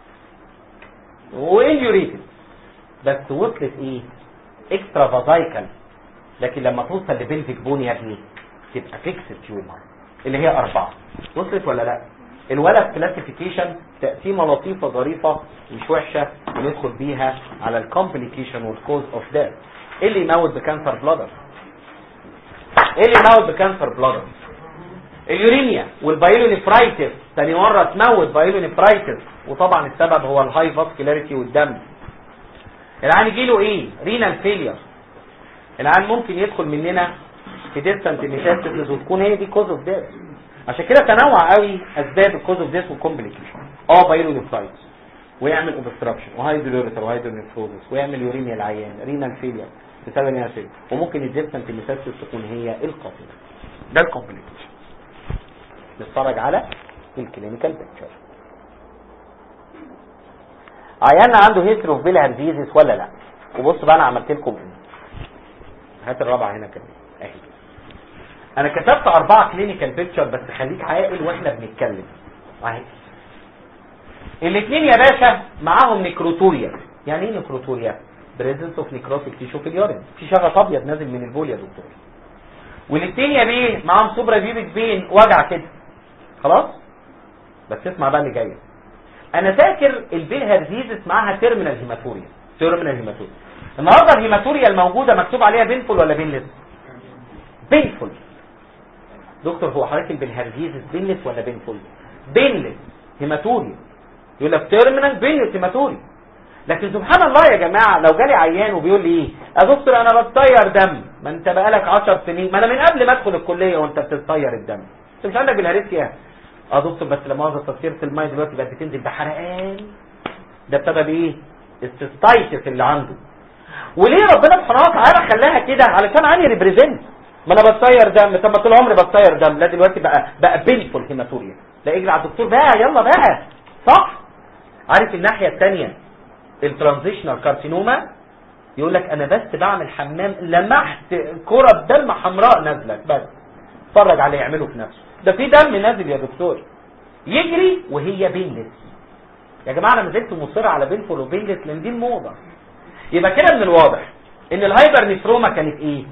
وانجوريتد بس وصلت ايه اكسترا فازايكال لكن لما توصل لبلفيك بون يا ابني تبقى فيكسد تيومر اللي هي أربعة وصلت ولا لا الولد كلاسيفيكيشن تقسيمة لطيفة ظريفة مش وحشة وندخل بيها على الكومبليكيشن والكوز اوف ديث ايه اللي يموت بكانسر بلادر ايه اللي يموت بكانسر بلادر اليورينيا والبايلونيفرايتس تاني مرة تموت بايلونيفرايتس وطبعا السبب هو الهاي فاسكولاريتي والدم العيان يجيله ايه رينال فيلير العيان ممكن يدخل مننا في ديستانت ميتاستاسيس وتكون هي دي كوز اوف ديث عشان كده تنوع قوي اسباب الكوز اوف ديث والكومبليكيشن اه بايلونيفرايتس ويعمل اوبستراكشن وهايدروليتر وهايدرونيفروزس ويعمل يورينيا العيان رينال فيلير بسبب رينال فيلير وممكن الديستانت ميتاستاسيس تكون هي القاتله ده الكومبليكيشن نتفرج على الكلينيكال بيكتشر عيالنا عنده هيستري اوف بيلهر ديزيز ولا لا وبص بقى انا عملت لكم ايه هات الرابعه هنا كمان اهي انا كتبت اربعه كلينيكال بيكتشر بس خليك عاقل واحنا بنتكلم اهي الاثنين يا باشا معاهم نيكروتوريا يعني ايه نيكروتوريا بريزنس اوف نيكروتيك تيشو في اليورين في شغف ابيض نازل من البول يا دكتور والاثنين يا بيه معاهم سوبرا بيبك بين وجع كده خلاص بس اسمع بقى اللي جايه انا فاكر البيلهر ديزيز معاها تيرمينال هيماتوريا تيرمينال هيماتوريا النهارده الهيماتوريا الموجوده مكتوب عليها بينفول ولا بينلس بينفول دكتور هو حضرتك البيلهر ديزيز بينلس ولا بينفول بينلس هيماتوريا يقول لك تيرمينال بينلس هيماتوريا لكن سبحان الله يا جماعه لو جالي عيان وبيقول لي ايه يا دكتور انا بتطير دم ما انت بقالك 10 سنين ما انا من قبل ما ادخل الكليه وانت بتتطير الدم انت مش عندك بالهارسيا اه دكتور بس لما مؤاخذه تصويره الميه دلوقتي بقت بتنزل بحرقان ده بسبب ايه السيستايتس اللي عنده وليه ربنا سبحانه وتعالى خلاها كده علشان عيني ريبريزنت ما انا بتطير دم طب ما طول عمري بتطير دم لا دلوقتي بقى بقى بينفول هيماتوريا لا اجري على الدكتور بقى يلا بقى صح عارف الناحيه الثانيه الترانزيشنال كارسينوما يقول لك انا بس بعمل حمام لمحت كرة دم حمراء نازله بس اتفرج عليه يعمله في نفسه ده في دم نازل يا دكتور يجري وهي بينلس يا جماعه انا ما زلت مصر على بينفول وبينلس لان دي الموضه يبقى كده من الواضح ان الهايبر نيفروما كانت ايه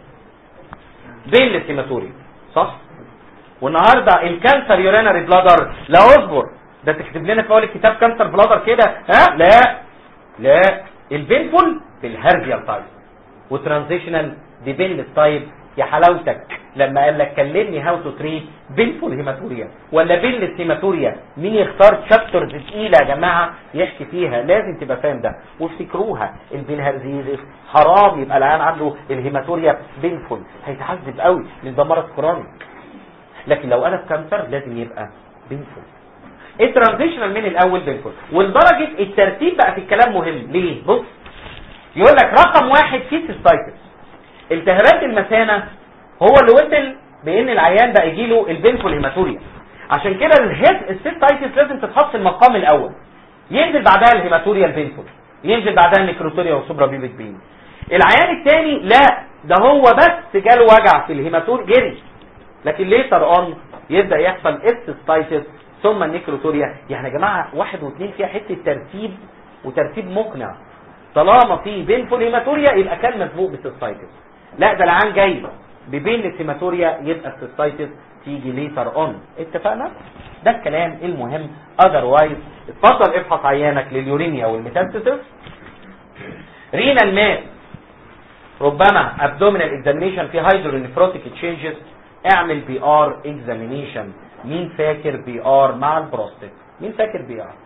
بينلس هيماتوريا صح والنهارده الكانسر يورينري بلادر لا اصبر ده تكتب لنا في اول الكتاب كانسر بلادر كده ها لا لا البينفول بالهرزيال تايب وترانزيشنال دي بينلس تايب يا حلاوتك لما قال لك كلمني هاو تو تريت بينفول هيماتوريا ولا بينلس هيماتوريا مين يختار تشابترز تقيله يا جماعه يحكي فيها لازم تبقى فاهم ده وافتكروها البيلهارزيزس حرام يبقى العيان عنده الهيماتوريا بينفول هيتعذب قوي لان ده مرض كرونيك لكن لو قلب كانسر لازم يبقى بينفول الترانزيشنال من الاول بينفول ولدرجه الترتيب بقى في الكلام مهم ليه بص يقول لك رقم واحد سيستايتس التهابات المثانه هو اللي وصل بان العيان بقى يجي له البينفول هيماتوريا عشان كده الهيد السيستايتس لازم تتحط في المقام الاول ينزل بعدها الهيماتوريا البينفول ينزل بعدها النيكروتوريا والسوبرا بيبك بين العيان الثاني لا ده هو بس جاله وجع في الهيماتور جري لكن ليتر اون يبدا يحصل السيستايتس ثم النيكروتوريا يعني يا جماعه واحد واثنين فيها حته ترتيب وترتيب مقنع طالما في بينفول هيماتوريا يبقى كان مسبوق بسيستايتس لا ده العيان جاي ببين هيماتوريا يبقى السيستايتس تيجي ليتر اون اتفقنا ده الكلام المهم اذروايز اتفضل افحص عيانك لليورينيا والميتاستاسيس رينال ماس ربما ابدومينال اكزامينيشن في هيدرونيفروتيك تشينجز اعمل بي ار اكزامينيشن مين فاكر بي ار مع البروستات مين فاكر بي ار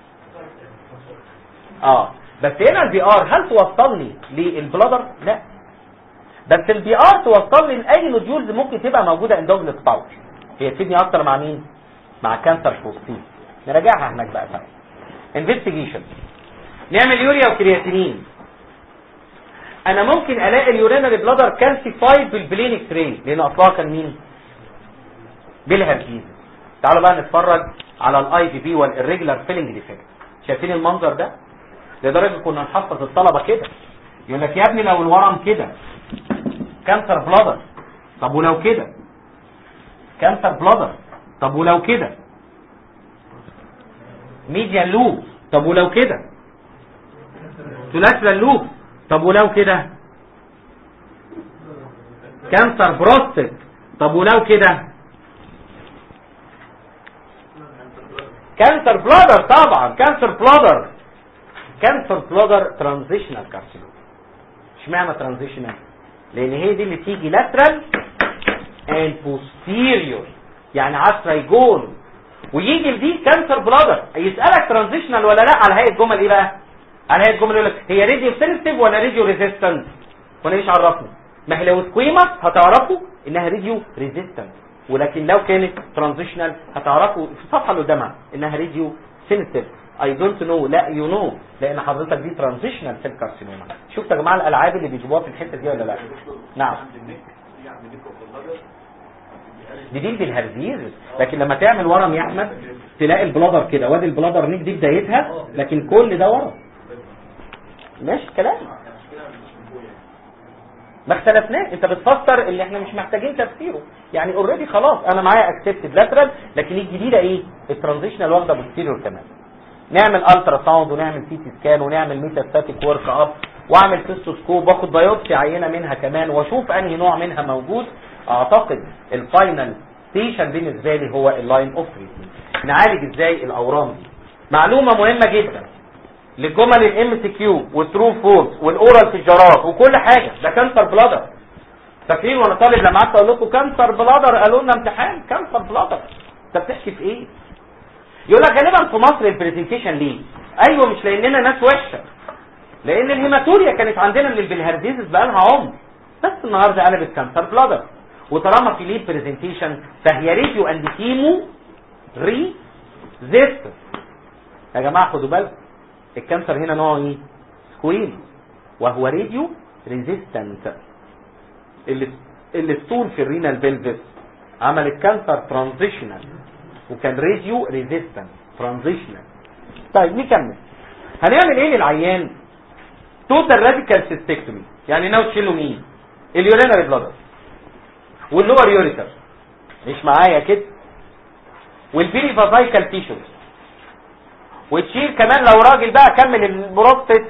اه بس هنا البي ار هل توصلني للبلادر لا بس البي ار توصلني لاي نوديولز ممكن تبقى موجوده اندوجنس باوش هي تفيدني اكتر مع مين مع كانسر بروستيت نراجعها هناك بقى سوا انفستيجيشن نعمل يوريا وكرياتينين انا ممكن الاقي اليورينري بلادر كالسيفايد بالبلين اكس راي لان اصلها كان مين بالهرجيز تعالوا بقى نتفرج على الاي بي بي والريجولار فيلنج ديفكت شايفين المنظر ده لدرجه كنا نحفظ الطلبه كده يقول لك يا ابني لو الورم كده كانسر بلادر طب ولو كده كانسر بلادر طب ولو كده ميديان لوب طب ولو كده ثلاث لوب طب ولو كده كانسر بروستات طب ولو كده كانسر بلادر طبعا كانسر بلادر كانسر بلادر ترانزيشنال كارسينوم اشمعنى ترانزيشنال لان هي دي اللي تيجي لاترال اند بوستيريور يعني عالترايجون ويجي لدي كانسر بلادر يسالك ترانزيشنال ولا لا على هيئه الجمل ايه بقى على هيئه الجمل يقول لك هي راديو سنسيتيف ولا راديو ريزيستنت وانا ايش عرفني ما هي لو سكويمس هتعرفوا انها راديو ريزيستنت ولكن لو كانت ترانزيشنال هتعرفوا في الصفحه اللي قدامها انها راديو سنسيتيف اي دونت نو لا يو نو لان حضرتك دي ترانزيشنال سيل كارسينوما شفتوا يا جماعه الالعاب اللي بيجيبوها في الحته دي ولا لا نعم دي دي بالهرزيز لكن لما تعمل ورم يا احمد تلاقي البلادر كده وادي البلادر نيك دي بدايتها لكن كل ده ورم ماشي كلام ما اختلفناش انت بتفسر اللي احنا مش محتاجين تفسيره يعني اوريدي خلاص انا معايا اكسبتد لاترال لكن الجديده ايه الترانزيشنال واخده بوستيريور كمان نعمل الترا ساوند ونعمل سي تي سكان ونعمل ميتاستاتيك ورك اب واعمل سيستوسكوب واخد بايوبسي عينه منها كمان واشوف انهي نوع منها موجود اعتقد الفاينل ستيشن بالنسبه لي هو اللاين اوف تريتمنت نعالج ازاي الاورام دي معلومه مهمه جدا للجمل الام سي كيو والترو فورس والاورال فيجرات وكل حاجه ده كانسر بلادر فاكرين وانا طالب لما قعدت اقول لكم كانسر بلادر قالوا لنا امتحان كانسر بلادر انت بتحكي في ايه يقول لك غالبا في مصر البرزنتيشن ليه ايوه مش لاننا ناس وحشه لان الهيماتوريا كانت عندنا من البلهارديزس بقالها عمر بس النهارده قلبت كانسر بلادر وطالما في ليه برزنتيشن فهي راديو اند كيمو ري زيست يا جماعه خدوا بالكم الكانسر هنا نوعه ايه سكويم وهو راديو ريزيستنت اللي اللي ستول في الرينال بلفس عمل الكانسر ترانزيشنال وكان راديو ريزيستنت ترانزيشنال طيب نكمل هنعمل ايه للعيان توتال راديكال سيستكتومي يعني ناوي تشيله مين اليورينري بلادر واللور يوريتر مش معايا كده والبيري فازايكال تيشوز وتشيل كمان لو راجل بقى كمل البروستات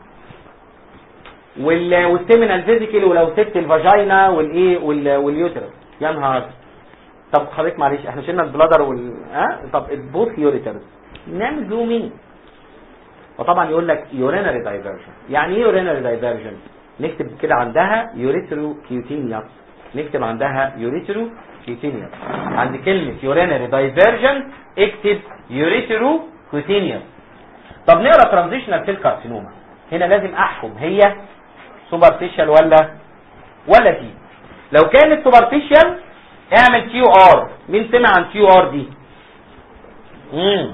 وال والسيمينال فيزيكال ولو ست الفاجينا والايه وال- واليوترس يا نهار طب حضرتك معلش احنا شلنا البلادر وال ها طب البوث يوريترز نعمل بيهم ايه وطبعا يقول لك يورينري دايفرجن يعني ايه يورينري دايفرجن نكتب كده عندها يوريترو كيوتينيوس نكتب عندها يوريترو كيوتينيوس عند كلمة يورينري دايفرجن اكتب يوريترو كيوتينيوس طب نقرا ترانزيشنال سيل كارسينوما هنا لازم احكم هي سوبرفيشال ولا ولا دي لو كانت سوبرفيشال اعمل كيو ار مين سمع عن كيو ار دي امم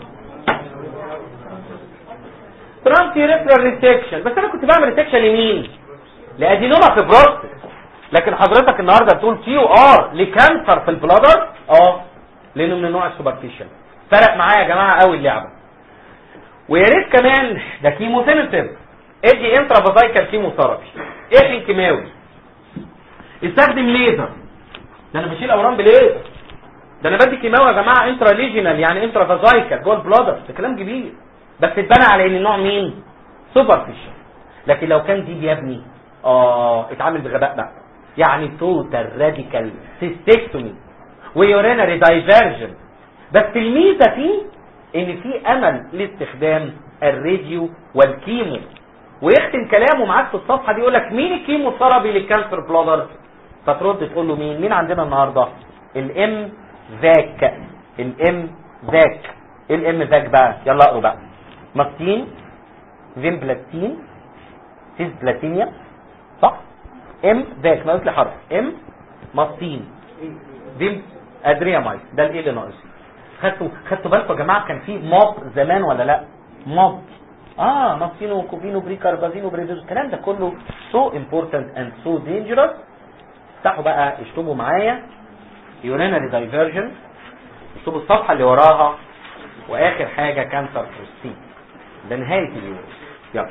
ترانسي ريفرال ريسكشن بس انا كنت بعمل ريسكشن لمين لادينوما في بروستات لكن حضرتك النهارده بتقول كيو ار لكانسر في البلادر اه لانه من النوع السوبرفيشال فرق معايا يا جماعه قوي اللعبه ويا ريت كمان ده كيمو سينسيف ادي انترا فازايكال كيمو ثيرابي ايه كيماوي استخدم ليزر ده انا بشيل اورام بليزر ده انا بدي كيماوي يا جماعه انترا ليجينال يعني انترا فازايكال جوه البلادر ده كلام كبير بس اتبنى على ان النوع مين سوبرفيشال لكن لو كان دي يا ابني اه اتعامل بغباء بقى يعني توتال راديكال سيستكتومي ويورينري دايفرجن بس الميزه فيه ان في امل لاستخدام الراديو والكيمو ويختم كلامه معاك في الصفحه دي يقول لك مين الكيمو ثيرابي للكانسر بلادر فترد تقول له مين مين عندنا النهارده الام ذاك الام ذاك ايه الام ذاك بقى يلا اقروا بقى ماستين فين بلاتين سيز بلاتينيا صح ام ذاك ناقص لي حرف ام ماستين فين ادريامايد ده الايه اللي ناقص خدتوا خدتوا بالكم يا جماعه كان في موب زمان ولا لا موب اه ماستين وكوفين وبريكاربازين وبريزوز الكلام ده كله سو امبورتنت اند سو دينجرس افتحوا بقى اشطبوا معايا يورينري دايفرجن اشطبوا الصفحه اللي وراها واخر حاجه كانسر بروستيت ده نهايه اليوم يلا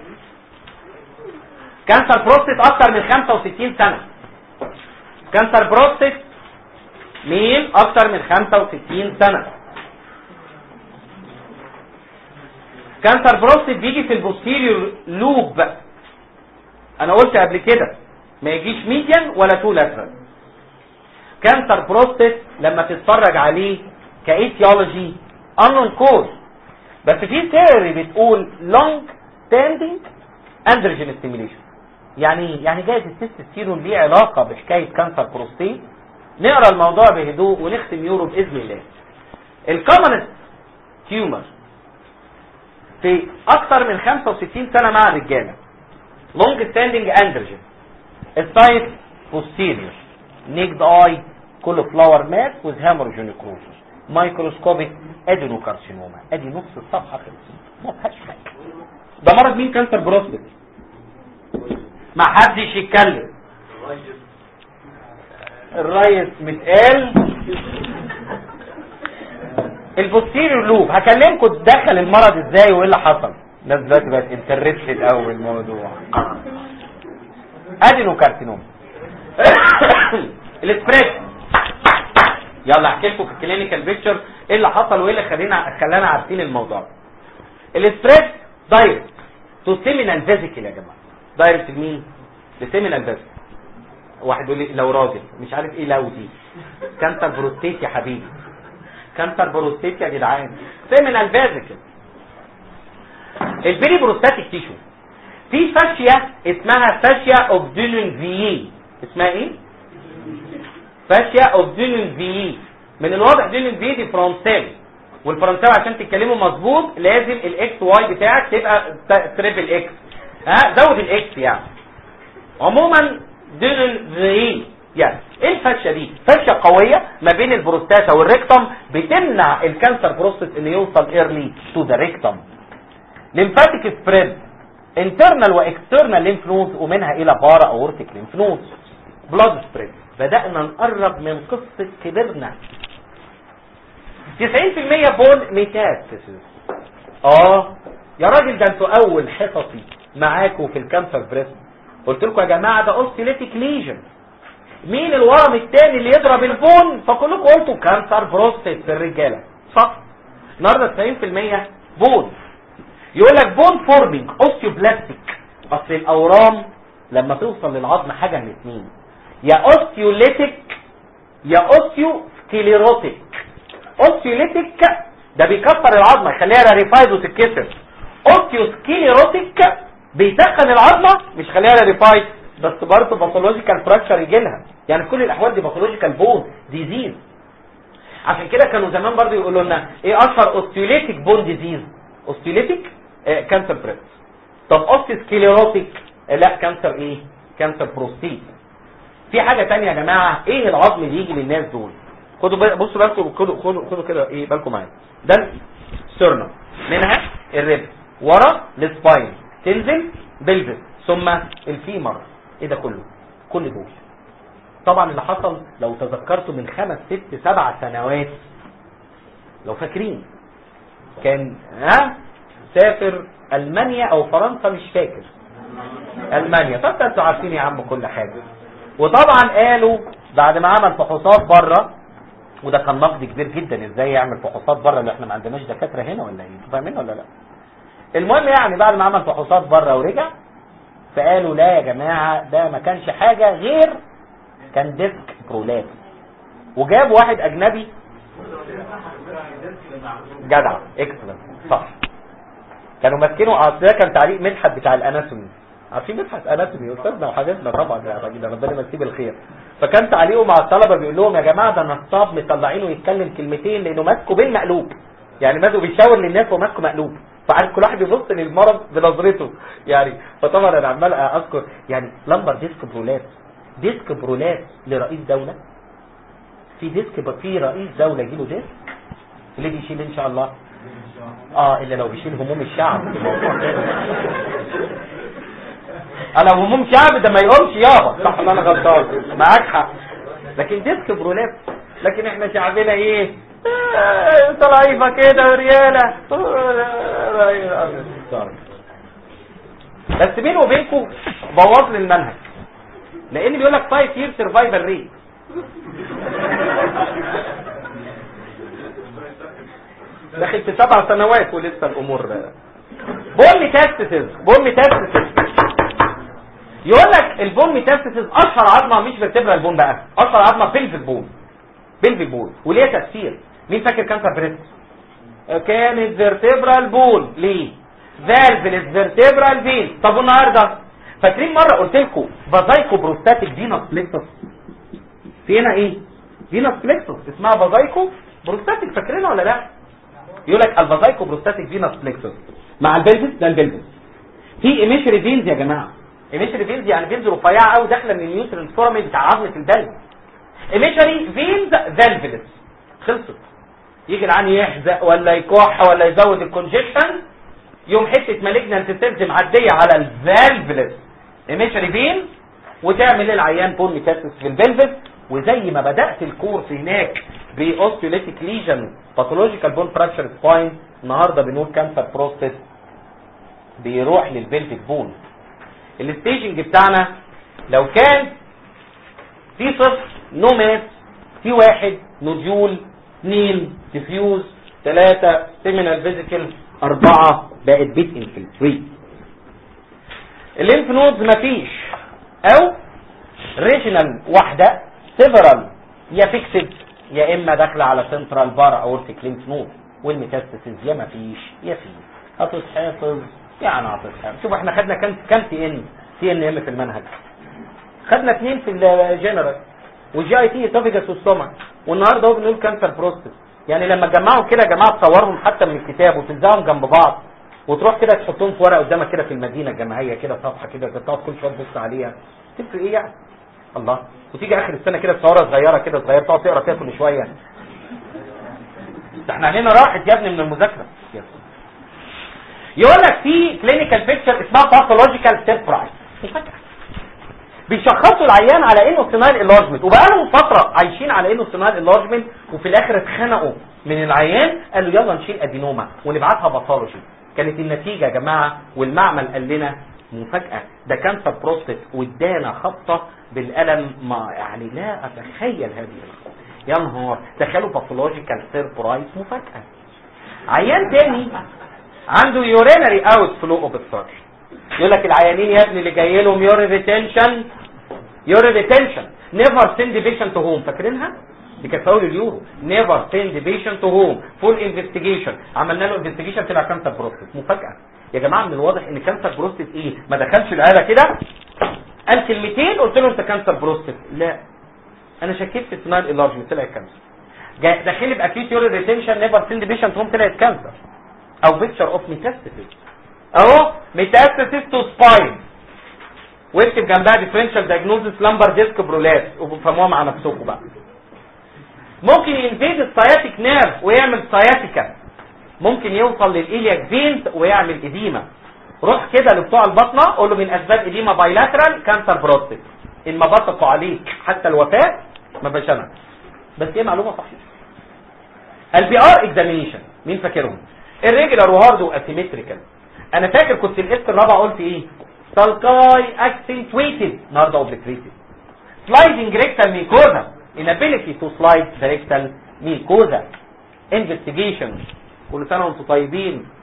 كانسر بروستيت اكتر من 65 سنه كانسر بروستيت مين اكتر من 65 سنه كانسر بروستيت بيجي في البوستيريور لوب انا قلت قبل كده ما يجيش ميديان ولا تو لاترال كانسر بروستيت لما تتفرج عليه كايتيولوجي unknown كوز بس في ثيوري بتقول لونج ستاندينج اندروجين ستيميليشن يعني ايه؟ يعني جايز التستوستيرون ليه علاقه بحكايه كانسر بروستيت نقرا الموضوع بهدوء ونختم يورو باذن الله الكومنست تيومر في اكثر من 65 سنه مع الرجاله لونج ستاندينج اندروجين السايت posterior naked eye cauliflower mass with hemorrhage necrosis microscopic adenocarcinoma ادي نص الصفحه خلصت ما فيهاش حاجه ده مرض مين كانسر بروستات ما حدش يتكلم الريس متقال البوستيريور لوب هكلمكم دخل المرض ازاي وايه اللي حصل الناس دلوقتي بقت انترستد قوي الموضوع ادينو كارسينوم السبريد يلا احكي لكم في الكلينيكال بيكتشر ايه اللي حصل وايه اللي خلينا خلانا عارفين الموضوع السبريد دايركت تو سيمينال فيزيكال يا جماعه دايركت لمين لسيمينال فيزيكال واحد يقول لي لو راجل مش عارف ايه لو دي كانسر بروستيت يا حبيبي كانسر بروستيت يا جدعان سيمينال فيزيكال البيري بروستاتيك تيشو في فاشية اسمها فاشية اوف دونين في اسمها ايه فاشية اوف دونين في من الواضح دونين في دي فرنساوي والفرنساوي عشان تتكلموا مظبوط لازم الاكس واي بتاعك تبقى تريبل اكس ها زود الاكس يعني عموما دونين في يعني ايه الفاشية دي فاشية قوية ما بين البروستاتا والريكتم بتمنع الكانسر بروستات ان يوصل ايرلي تو ذا ريكتم ليمفاتيك سبريد internal واكسترنال ليمف نودز ومنها الى بارا اورتيك ليمف نودز بلاد سبريد بدانا نقرب من قصه كبرنا 90% بون ميتاستاسيس اه يا راجل ده انتوا اول حصصي معاكم في الكانسر بريست قلت لكم يا جماعه ده اوستيليتيك ليجن مين الورم التاني اللي يضرب البون فكلكم قلتوا كانسر بروستيت في الرجاله صح النهارده 90% بون يقول لك بون فورمينج اوستيوبلاستيك اصل الاورام لما توصل للعظم حاجه من اتنين يا اوستيوليتيك يا اوستيو سكليروتيك اوستيوليتيك ده بيكسر العظمه يخليها راريفايد وتتكسر اوستيو سكليروتيك بيسخن العظمه مش يخليها راريفايد بس برضه باثولوجيكال فراكشر يجي لها يعني في كل الاحوال دي باثولوجيكال بون ديزيز عشان كده كانوا زمان برضه يقولوا لنا ايه اشهر اوستيوليتيك بون ديزيز اوستيوليتيك آه كانسر بريست طب اوستيسكليروتيك آه لا كانسر ايه كانسر بروستيت في حاجه تانية يا جماعه ايه العظم اللي يجي للناس دول خدوا بال- بصوا بالكم خدوا خدوا خدوا كده ايه بالكم معايا ده السيرنم منها الريب ورا السباين تنزل بلفس ثم الفيمر ايه ده كله كل دول طبعا اللي حصل لو تذكرتوا من خمس ست سبع سنوات لو فاكرين كان ها سافر المانيا او فرنسا مش فاكر المانيا طب انتوا عارفين يا عم كل حاجه وطبعا قالوا بعد ما عمل فحوصات بره وده كان نقد كبير جدا ازاي يعمل فحوصات بره اللي احنا ما عندناش دكاتره هنا ولا ايه انتوا فاهمين ولا لا المهم يعني بعد ما عمل فحوصات بره ورجع فقالوا لا يا جماعه ده ما كانش حاجه غير كان ديسك برولاب وجابوا واحد اجنبي جدع اكسلنت صح كانوا ماسكينه اصل ده كان تعليق مدحت بتاع الاناتومي عارفين مدحت اناتومي استاذنا وحبيبنا طبعا يا راجل ربنا يمسيه بالخير فكان تعليقه مع الطلبه بيقول لهم يا جماعه ده نصاب مطلعينه يتكلم كلمتين لانه ماسكه بالمقلوب يعني ماسكه بيشاور للناس وماسكه مقلوب فعارف كل واحد بيبص للمرض بنظرته يعني فطبعا انا عمال اذكر يعني لمبر ديسك برولات ديسك برولات لرئيس دوله في ديسك ب... في رئيس دوله يجيله ديسك اللي بيشيل ان شاء الله اه الا لو بيشيل هموم الشعب الموضوع تاني. انا هموم شعب ده ما يقومش يابا صح ولا انا غلطان معاك حق لكن ديسك برولات لكن احنا شعبنا ايه آه، ضعيفه كده ورياله بس بيني وبينكم بوظ لي المنهج لان بيقول لك 5 year survival rate داخل في سبع سنوات ولسه الامور بون ميتاستاسيس بون ميتاستاسيس يقول لك البون ميتاستاسيس اشهر عظمه مش فيرتبرال بون بقى اشهر عظمه بلفيك بون بلفيك بون وليها تفسير مين فاكر كانسر بريست كانت فيرتبرال بون ليه فالفلس فيرتبرال فين طب والنهارده فاكرين مره قلت لكم فازايكو بروستاتيك فينوس بليكسس في هنا ايه فينوس بليكسس اسمها فازايكو بروستاتيك فاكرينها ولا لا يقول لك الفازايكو بروستاتيك فينوس بليكسس مع البلفس ده البلفس في ايميشري فينز يا جماعه ايميشري فينز يعني فينز رفيعه قوي داخله من النيوترال فورامي بتاع عظمه البلف ايميشري فينز فالفلس خلصت يجي العين يحزق ولا يكح ولا يزود الكونجكشن يوم حته مالجنانت سيلز معديه على الفالفلس ايميشري فين وتعمل للعيان بون ميتاسيس في البلفس وزي ما بدات الكورس هناك باوستيوليتيك ليجن باثولوجيكال بون فراكشر سباين النهارده بنقول كانسر بروستات بيروح للبلفيك بون الستيجنج بتاعنا لو كان في صفر نو ماس في واحد نوديول اثنين ديفيوز ثلاثة سيمينال فيزيكال أربعة بقت بيت انفلتريت الليمف نودز مفيش أو ريجنال واحدة سيفرال يا فيكسد يا إما داخلة على سنترال بار أورتيك ليمف نود والميتاستاسيز يا مفيش يا في هتتحافظ يعني هتتحافظ شوف احنا خدنا كام كام تي ان تي ان ام في المنهج خدنا اثنين في الجنرال والجي اي تي اسوفيجاس والسمع والنهارده هو بنقول كانسر بروستات يعني لما تجمعوا كده يا جماعه تصورهم حتى من الكتاب وتلزقهم جنب بعض وتروح كده تحطهم في ورقه قدامك كده في المدينه الجامعيه كده صفحه كده تقعد كل شويه تبص عليها تفرق ايه يعني الله وتيجي اخر السنه كده تصوره صغيره كده صغيره تقعد تقرا فيها كل شويه ده احنا علينا راحت يا ابني من المذاكره يقول لك في كلينيكال بيكتشر اسمها باثولوجيكال سيربرايز بيشخصوا العيان على انه سينال انلارجمنت وبقالهم فتره عايشين على انه سينال انلارجمنت وفي الاخر اتخنقوا من العيان قالوا يلا نشيل ادينوما ونبعتها باثولوجي كانت النتيجه يا جماعه والمعمل قال لنا مفاجاه ده كانسر بروستات وادانا خبطه بالقلم ما يعني لا اتخيل هذه الخبطة. يا نهار تخيلوا باثولوجيكال سيربرايز مفاجاه عيان تاني عنده يورينري اوت فلو اوبستراكشن يقول لك العيانين يا ابني اللي جاي لهم يوري ريتنشن يوري ريتنشن نيفر سند بيشنت تو هوم فاكرينها دي كانت في اول اليورو نيفر سند بيشنت تو هوم فول انفستيجيشن عملنا له انفستيجيشن طلع كانسر بروستات مفاجاه يا جماعه من الواضح ان كانسر بروستات ايه ما دخلش العياده كده قال كلمتين قلت له انت كانسر بروستات لا انا شكيت في سنال انلارجمنت طلع كانسر جاي داخل باكيوت يوري ريتنشن نيفر سند بيشنت هوم طلعت كانسر او بيكتشر اوف ميتاستاسيس اهو ميتاستاسيس تو سباين واكتب جنبها ديفرنشال دايجنوزس لامبر ديسك برولات وفهموها مع نفسكم بقى ممكن ينفيد السياتيك نيرف ويعمل سياتيكا ممكن يوصل للإلياك فينز ويعمل إديمة روح كده لبتوع البطنة قول له من أسباب إديمة بايلاترال كانسر بروستيت إن ما بطقوا عليك حتى الوفاة ما بقاش أنا بس هي معلومة صحيحة البي ار اكزامينيشن مين فاكرهم الريجولار وهارد واسيمتريكال انا فاكر كنت الاس الرابع قلت ايه سالكاي اكسنتويتد النهارده اوبليتريتد سلايدنج ريكتال ميكوزا inability to slide the rectal mucosa investigation كل سنه وانتم طيبين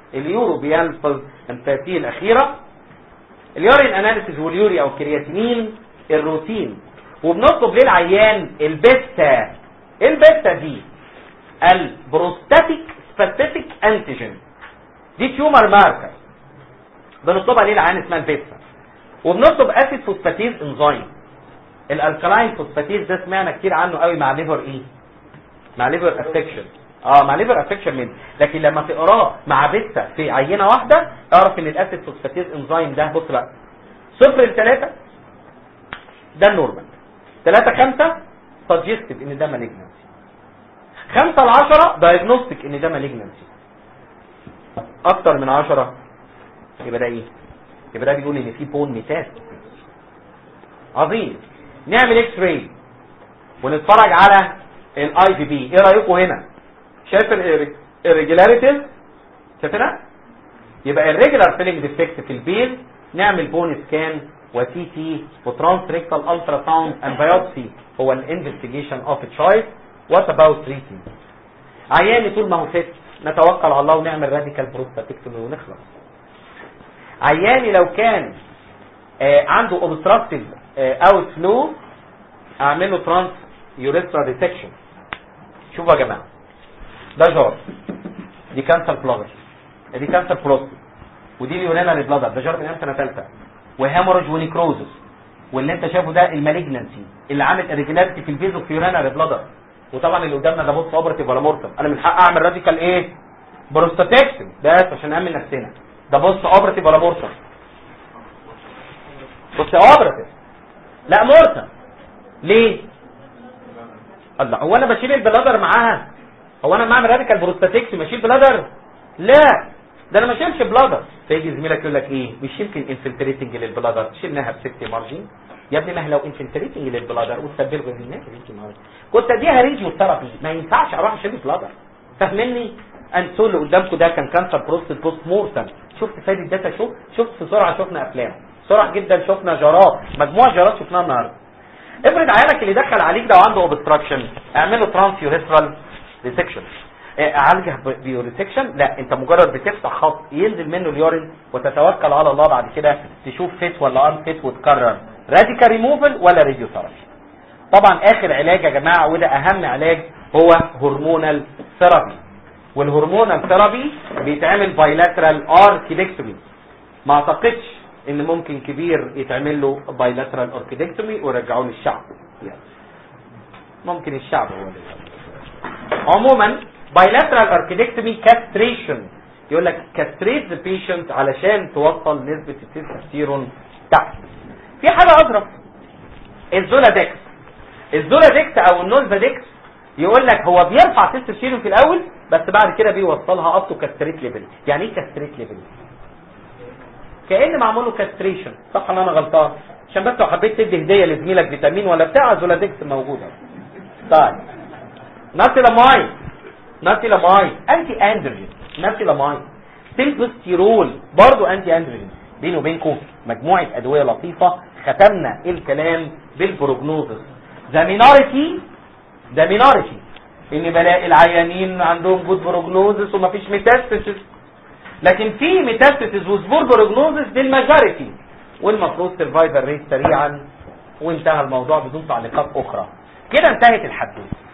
اليورو بيلفظ الفاتيه الاخيره اليورين اناليسيز واليوري او الكرياتينين الروتين وبنطلب للعيان البيتا البيتا دي البروستاتيك سبيسيفيك انتيجين دي تيومر ماركر بنطلبها ليه العيان اسمها البيتا وبنطلب اسيد فوسفاتيز انزيم الالكلاين فوسفاتيز ده سمعنا كتير عنه قوي مع ليفر ايه مع ليفر افكشن اه مع ليفر افكشن من لكن لما تقراه مع بيتا في عينه واحده اعرف ان الاسيد فوسفاتيز انزيم ده بص بقى صفر لثلاثة ده النورمال ثلاثة خمسة سجستد ان ده مالجنسي خمسة لعشرة دايجنوستيك ان ده مالجنسي اكتر من عشرة يبقى ده ايه يبقى ده بيقول ان في بون ميتاس عظيم نعمل اكس راي ونتفرج على الاي في بي ايه رايكم هنا شايف الريجولاريتيز شايفينها يبقى الريجولار فيلينج ديفكت في البيز نعمل بون سكان وتي تي وترانس ريكتال الترا ساوند اند بايوبسي هو الانفستيجيشن اوف تشايلد وات اباوت تريتمنت عياني طول ما هو فت نتوكل على الله ونعمل راديكال بروستاتكتومي ونخلص عياني لو كان آه عنده اوبستراكتيف اوت فلو اعمل له ترانس يوريثرا ديتكشن شوفوا يا جماعه ده جار دي كانسر بلادر دي كانسر بروستات ودي اليورينال بلادر ده جار من سنه ثالثه وهيموريج ونيكروزس واللي انت شايفه ده المالجنسي اللي عامل اريجولاريتي في الفيزو في يورينال بلادر وطبعا اللي قدامنا ده بص اوبرتيف ولا مورتم انا من حق اعمل راديكال ايه بروستاتكشن بس عشان نامن نفسنا ده بص اوبرتيف ولا مورتم بص اوبرتيف لا مورتم ليه الله هو انا بشيل البلادر معاها هو انا بعمل راديكال بروستاتكشن بشيل بلادر لا ده انا ما اشيلش بلادر فيجي زميلك يقول لك ايه مش يمكن انفلتريتنج للبلادر شيلناها بست مارجين يا ابني ما هي لو انفلتريتنج للبلادر وتسبب له الناس كنت اديها ريديو ثيرابي ما ينفعش اروح اشيل بلادر فاهمني انتوا اللي قدامكم ده كان كانسر بروستات بوست مورتم شفت فادي الداتا شوف شفت بسرعه شفنا افلام بسرعه جدا شفنا جارات مجموعه جارات شفناها النهارده افرض عيالك اللي دخل عليك ده وعنده اوبستراكشن اعمله ترانس يوريثرال ريسكشن اعالجها بيوريسكشن لا انت مجرد بتفتح خط ينزل منه اليورين وتتوكل على الله بعد كده تشوف فيت ولا ان فيت وتكرر راديكال ريموفل ولا راديو ثيرابي طبعا اخر علاج يا جماعه وده اهم علاج هو هرمونال ثيرابي والهرمونال ثيرابي بيتعمل بايلاترال اركيدكتومي ما اعتقدش ان ممكن كبير يتعمل له بايلاترال اركيدكتومي ويرجعوه للشعب ممكن الشعب هو اللي عموما بايلاترال اركيدكتومي كاستريشن يقول لك كاستريت ذا بيشنت علشان توصل نسبه التستوستيرون تحت في حاجه اضرب الزولادكس الزولادكس او النولفادكس يقول لك هو بيرفع تستوستيرون في الاول بس بعد كده بيوصلها اب تو كاستريت ليفل يعني ايه كاستريت ليفل كان معمول له كاستريشن صح ولا انا غلطان عشان بس لو حبيت تدي هديه لزميلك فيتامين ولا بتاع زولادكس موجوده طيب ناتيلامايد ناتيلامايد انتي اندروجين ناتيلامايد سيمبوستيرول برضو انتي اندروجين بيني وبينكم مجموعه ادويه لطيفه ختمنا الكلام بالبروجنوزس ذا مينوريتي ذا مينوريتي ان بلاقي العيانين عندهم جود بروجنوزس ومفيش ميتاستاسيس لكن في ميتاستاسيس وسبور بروجنوزس دي الماجوريتي والمفروض سرفايفل ريت سريعا وانتهى الموضوع بدون تعليقات اخرى كده انتهت الحدوته